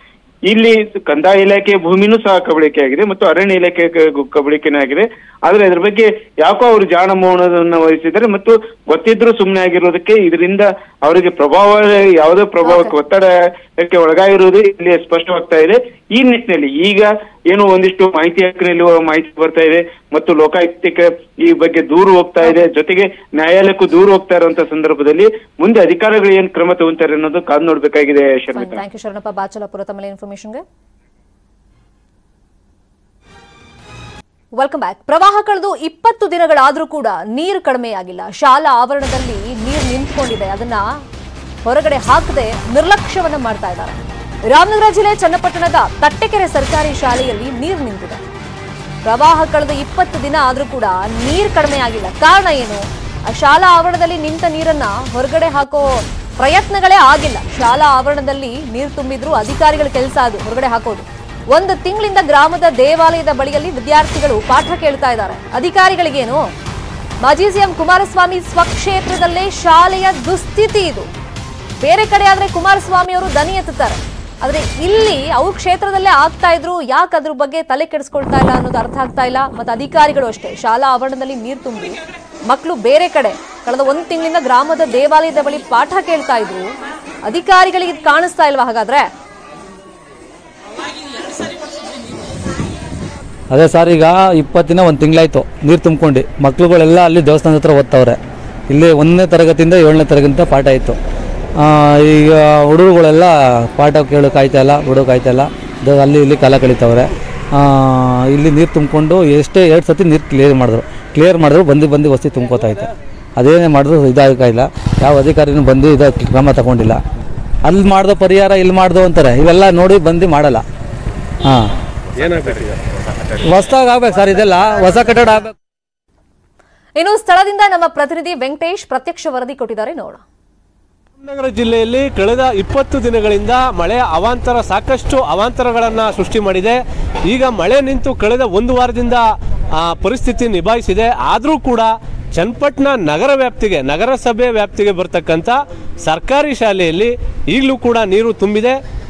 Speaker 10: ಇಲ್ಲಿ ಕಂದಾಯ ಇಲಾಖೆ ಭೂಮಿನೂ ಸಹ ಕಬಳಿಕೆ ಆಗಿದೆ ಮತ್ತು ಅರಣ್ಯ ಇಲಾಖೆ ಕ- ಕಬಳಿಕೆನೇ ಆಗಿದೆ ಆದ್ರೆ ಅದ್ರ ಬಗ್ಗೆ ಯಾಕೋ ಅವರು ಜಾಣ ಮೌನವನ್ನ ವಹಿಸಿದ್ದಾರೆ ಮತ್ತು ಗೊತ್ತಿದ್ರು ಸುಮ್ಮನೆ ಆಗಿರೋದಕ್ಕೆ ಇದರಿಂದ ಅವರಿಗೆ ಪ್ರಭಾವ ಯಾವುದೇ ಪ್ರಭಾವಕ್ಕೆ ಒತ್ತಡಕ್ಕೆ ಒಳಗಾಗಿರುವುದು ಇಲ್ಲಿ ಸ್ಪಷ್ಟವಾಗ್ತಾ ಇದೆ ಈ ನಿಟ್ಟಿನಲ್ಲಿ ಈಗ ಏನು ಒಂದಿಷ್ಟು ಮಾಹಿತಿ ಹಕ್ಕಿನಲ್ಲಿ ಮಾಹಿತಿ ಬರ್ತಾ ಇದೆ ಮತ್ತು ಲೋಕಾಯುಕ್ತಕ್ಕೆ ಈ ಬಗ್ಗೆ ದೂರು ಹೋಗ್ತಾ ಇದೆ ಜೊತೆಗೆ ನ್ಯಾಯಾಲಯಕ್ಕೂ ದೂರು ಹೋಗ್ತಾ ಇರುವಂತ ಸಂದರ್ಭದಲ್ಲಿ ಮುಂದೆ ಅಧಿಕಾರಿಗಳು ಏನ್ ಕ್ರಮ ತಗೊಂತಾರೆ ಅನ್ನೋದು ಕಾದು ನೋಡ್ಬೇಕಾಗಿದೆ ಶರ್ಮಿತಾ
Speaker 1: ಥ್ಯಾಂಕ್ ಯು ಶರಣಪ್ಪ ಬಾಚಲಪುರ ತಮ್ಮ ಇನ್ಫಾರ್ಮೇಶನ್ಗೆ ವೆಲ್ಕಮ್ ಬ್ಯಾಕ್ ಪ್ರವಾಹ ಕಳೆದು ಇಪ್ಪತ್ತು ದಿನಗಳಾದ್ರೂ ಕೂಡ ನೀರು ಕಡಿಮೆಯಾಗಿಲ್ಲ ಶಾಲಾ ಆವರಣದಲ್ಲಿ ನೀರು ನಿಂತ್ಕೊಂಡಿದೆ ಅದನ್ನ ಹೊರಗಡೆ ಹಾಕದೆ ನಿರ್ಲಕ್ಷ್ಯವನ್ನ ಮಾಡ್ತಾ ಇದ್ದಾರೆ ರಾಮನಗರ ಜಿಲ್ಲೆ ಚನ್ನಪಟ್ಟಣದ ತಟ್ಟೆಕೆರೆ ಸರ್ಕಾರಿ ಶಾಲೆಯಲ್ಲಿ ನೀರು ನಿಂತಿದೆ ಪ್ರವಾಹ ಕಳೆದ ಇಪ್ಪತ್ತು ದಿನ ಆದ್ರೂ ಕೂಡ ನೀರು ಕಡಿಮೆ ಆಗಿಲ್ಲ ಕಾರಣ ಏನು ಆ ಶಾಲಾ ಆವರಣದಲ್ಲಿ ನಿಂತ ನೀರನ್ನ ಹೊರಗಡೆ ಹಾಕೋ ಪ್ರಯತ್ನಗಳೇ ಆಗಿಲ್ಲ ಶಾಲಾ ಆವರಣದಲ್ಲಿ ನೀರು ತುಂಬಿದ್ರು ಅಧಿಕಾರಿಗಳ ಕೆಲಸ ಅದು ಹೊರಗಡೆ ಹಾಕೋದು ಒಂದು ತಿಂಗಳಿಂದ ಗ್ರಾಮದ ದೇವಾಲಯದ ಬಳಿಯಲ್ಲಿ ವಿದ್ಯಾರ್ಥಿಗಳು ಪಾಠ ಕೇಳ್ತಾ ಇದ್ದಾರೆ ಅಧಿಕಾರಿಗಳಿಗೇನು ಮಾಜಿ ಸಿಎಂ ಕುಮಾರಸ್ವಾಮಿ ಸ್ವಕ್ಷೇತ್ರದಲ್ಲೇ ಶಾಲೆಯ ದುಸ್ಥಿತಿ ಇದು ಬೇರೆ ಕಡೆ ಆದ್ರೆ ಕುಮಾರಸ್ವಾಮಿ ಅವರು ದನಿ ಎತ್ತುತ್ತಾರೆ ಆದ್ರೆ ಇಲ್ಲಿ ಅವ್ರ ಕ್ಷೇತ್ರದಲ್ಲೇ ಆಗ್ತಾ ಇದ್ರು ಯಾಕೆ ಅದ್ರ ಬಗ್ಗೆ ತಲೆ ಕೆಡಿಸ್ಕೊಳ್ತಾ ಇಲ್ಲ ಅನ್ನೋದು ಅರ್ಥ ಆಗ್ತಾ ಇಲ್ಲ ಮತ್ತೆ ಅಧಿಕಾರಿಗಳು ಅಷ್ಟೇ ಶಾಲಾ ಆವರಣದಲ್ಲಿ ನೀರು ತುಂಬಿ ಮಕ್ಕಳು ಬೇರೆ ಕಡೆ ಕಳೆದ ಒಂದು ತಿಂಗಳಿಂದ ಗ್ರಾಮದ ದೇವಾಲಯದ ಬಳಿ ಪಾಠ ಕೇಳ್ತಾ ಇದ್ರು ಅಧಿಕಾರಿಗಳಿಗೆ ಇದು ಕಾಣಿಸ್ತಾ ಇಲ್ವಾ ಹಾಗಾದ್ರೆ
Speaker 11: ಅದೇ ಸರ್ ಈಗ ಇಪ್ಪತ್ತು ದಿನ ಒಂದು ತಿಂಗಳಾಯ್ತು ನೀರು ತುಂಬ್ಕೊಂಡು ಮಕ್ಳುಗಳೆಲ್ಲ ಅಲ್ಲಿ ದೇವಸ್ಥಾನದ ಹತ್ರ ಓದ್ತವ್ರೆ ಇಲ್ಲಿ ಒಂದನೇ ತರಗತಿಯಿಂದ ಏಳನೇ ತರಗತಿಯಿಂದ ಪಾಠ ಇತ್ತು ಆ, ಈಗ ಹುಡುಗರುಗಳೆಲ್ಲ ಪಾಠ ಕೇಳೋಕೆ ಆಯ್ತಾ ಇಲ್ಲ ಬಿಡೋಕೆ ಆಯ್ತಾ ಇಲ್ಲ ದ- ಅಲ್ಲಿ ಇಲ್ಲಿ ಕಾಲ ಕಳೀತವ್ರೆ ಆ, ಇಲ್ಲಿ ನೀರು ತುಂಬಿಕೊಂಡು ಎಷ್ಟೇ ಎರಡು ಸತಿ ನೀರು ಕ್ಲಿಯರ್ ಮಾಡಿದ್ರು ಕ್ಲಿಯರ್ ಮಾಡಿದ್ರು ಬಂದು ಬಂದು ವಸ್ತಿ ತುಂಬ್ಕೋತೈತೆ ಅದೇನೇ ಮಾಡಿದ್ರು ಇದಾಗಿಲ್ಲ ಯಾವ ಅಧಿಕಾರಿನೂ ಬಂದು ಇದು ಕ್ರಮ ತಗೊಂಡಿಲ್ಲ ಅಲ್ಲಿ ಮಾಡ್ದೋ ಪರಿಹಾರ ಇಲ್ಲಿ ಮಾಡ್ದೋ ಅಂತಾರೆ ಇವೆಲ್ಲ ನೋಡಿ ಬಂದು ಮಾಡಲ್ಲ ಹಾಂ ಹೊಸ್ದಾಗಿ ಆಗ್ಬೇಕು ಸರ್ ಇದೆಲ್ಲ ಹೊಸ ಕಟ್ಟಡ ಆಗ್ಬೇಕು
Speaker 1: ಇನ್ನು ಸ್ಥಳದಿಂದ ನಮ್ಮ ಪ್ರತಿನಿಧಿ ವೆಂಕಟೇಶ್ ಪ್ರತ್ಯಕ್ಷ ವರದಿ ಕೊಟ್ಟಿದ್ದಾರೆ ನೋಡೋಣ
Speaker 12: ರಾಮನಗರ ಜಿಲ್ಲೆಯಲ್ಲಿ ಕಳೆದ ಇಪ್ಪತ್ತು ದಿನಗಳಿಂದ ಮಳೆಯ ಅವಾಂತರ ಸಾಕಷ್ಟು ಅವಾಂತರಗಳನ್ನು ಸೃಷ್ಟಿ ಮಾಡಿದೆ ಈಗ ಮಳೆ ನಿಂತು ಕಳೆದ ಒಂದು ವಾರದಿಂದ ಆ, ಪರಿಸ್ಥಿತಿ ನಿಭಾಯಿಸಿದೆ ಆದರೂ ಕೂಡ ಚನ್ನಪಟ್ಟಣ ನಗರ ವ್ಯಾಪ್ತಿಗೆ ನಗರಸಭೆ ವ್ಯಾಪ್ತಿಗೆ ಬರ್ತಕ್ಕಂಥ ಸರ್ಕಾರಿ ಶಾಲೆಯಲ್ಲಿ ಈಗಲೂ ಕೂಡ ನೀರು ತುಂಬಿದೆ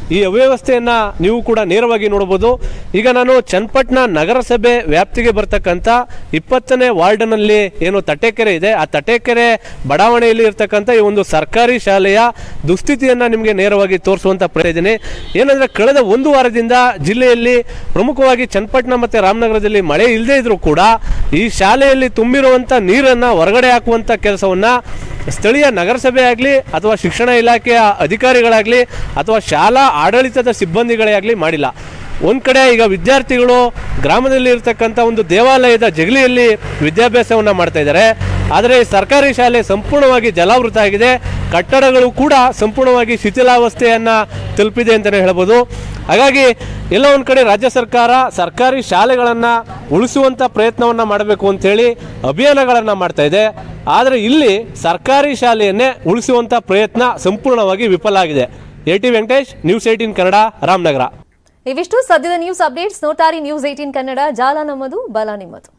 Speaker 12: ಈ ಅವ್ಯವಸ್ಥೆಯನ್ನ ನೀವು ಕೂಡ ನೇರವಾಗಿ ನೋಡಬಹುದು ಈಗ ನಾನು ಚನ್ನಪಟ್ಟಣ ನಗರಸಭೆ ವ್ಯಾಪ್ತಿಗೆ ಬರ್ತಕ್ಕಂಥ ಇಪ್ಪತ್ತನೇ ವಾರ್ಡ್ನಲ್ಲಿ ಏನು ತಟೇಕೆರೆ ಇದೆ ಆ ತಟೇಕೆರೆ ಬಡಾವಣೆಯಲ್ಲಿ ಇರ್ತಕ್ಕಂಥ ಈ ಒಂದು ಸರ್ಕಾರಿ ಶಾಲೆಯ ದುಸ್ಥಿತಿಯನ್ನ ನಿಮಗೆ ನೇರವಾಗಿ ತೋರಿಸುವಂತ ಪ್ರಯೋಜನೆ ಏನಂದ್ರೆ ಕಳೆದ ಒಂದು ವಾರದಿಂದ ಜಿಲ್ಲೆಯಲ್ಲಿ ಪ್ರಮುಖವಾಗಿ ಚನ್ನಪಟ್ಟಣ ಮತ್ತೆ ರಾಮನಗರದಲ್ಲಿ ಮಳೆ ಇಲ್ಲದೆ ಇದ್ರೂ ಕೂಡ ಈ ಶಾಲೆಯಲ್ಲಿ ತುಂಬಿರುವಂತ ನೀರನ್ನ ಹೊರಗಡೆ ಹಾಕುವಂತ ಕೆಲಸವನ್ನ ಸ್ಥಳೀಯ ನಗರಸಭೆ ಆಗಲಿ ಅಥವಾ ಶಿಕ್ಷಣ ಇಲಾಖೆಯ ಅಧಿಕಾರಿಗಳಾಗಲಿ ಅಥವಾ ಶಾಲಾ ಆಡಳಿತದ ಸಿಬ್ಬಂದಿಗಳೇ ಆಗಲಿ ಮಾಡಿಲ್ಲ ಒಂದು ಕಡೆ ಈಗ ವಿದ್ಯಾರ್ಥಿಗಳು ಗ್ರಾಮದಲ್ಲಿ ಇರ್ತಕ್ಕಂಥ ಒಂದು ದೇವಾಲಯದ ಜಗಲಿಯಲ್ಲಿ ವಿದ್ಯಾಭ್ಯಾಸವನ್ನು ಮಾಡ್ತಾ ಇದ್ದಾರೆ ಆದರೆ ಈ ಸರ್ಕಾರಿ ಶಾಲೆ ಸಂಪೂರ್ಣವಾಗಿ ಜಲಾವೃತ ಆಗಿದೆ ಕಟ್ಟಡಗಳು ಕೂಡ ಸಂಪೂರ್ಣವಾಗಿ ಶಿಥಿಲಾವಸ್ಥೆಯನ್ನು ತಲುಪಿದೆ ಅಂತಲೇ ಹೇಳ್ಬೋದು ಹಾಗಾಗಿ ಎಲ್ಲ ಒಂದು ಕಡೆ ರಾಜ್ಯ ಸರ್ಕಾರ ಸರ್ಕಾರಿ ಶಾಲೆಗಳನ್ನು ಉಳಿಸುವಂಥ ಪ್ರಯತ್ನವನ್ನು ಮಾಡಬೇಕು ಅಂತೇಳಿ ಅಭಿಯಾನಗಳನ್ನು ಮಾಡ್ತಾ ಇದೆ ಆದರೆ ಇಲ್ಲಿ ಸರ್ಕಾರಿ ಶಾಲೆಯನ್ನೇ ಉಳಿಸುವಂಥ ಪ್ರಯತ್ನ ಸಂಪೂರ್ಣವಾಗಿ ವಿಫಲ ಆಗಿದೆ A T Venkatesh news eighteen Kannada Ramanagara
Speaker 1: ಇವಿಷ್ಟು ಸದ್ಯದ ನ್ಯೂಸ್ ಅಪ್ಡೇಟ್ಸ್ ನೋಡ್ತಾರಿ ನ್ಯೂಸ್ ಏಟೀನ್ ಕನ್ನಡ ಜಾಲ ನಮ್ಮದು ಬಲ ನಿಮ್ಮದು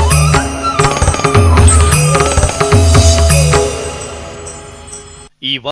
Speaker 13: ಈ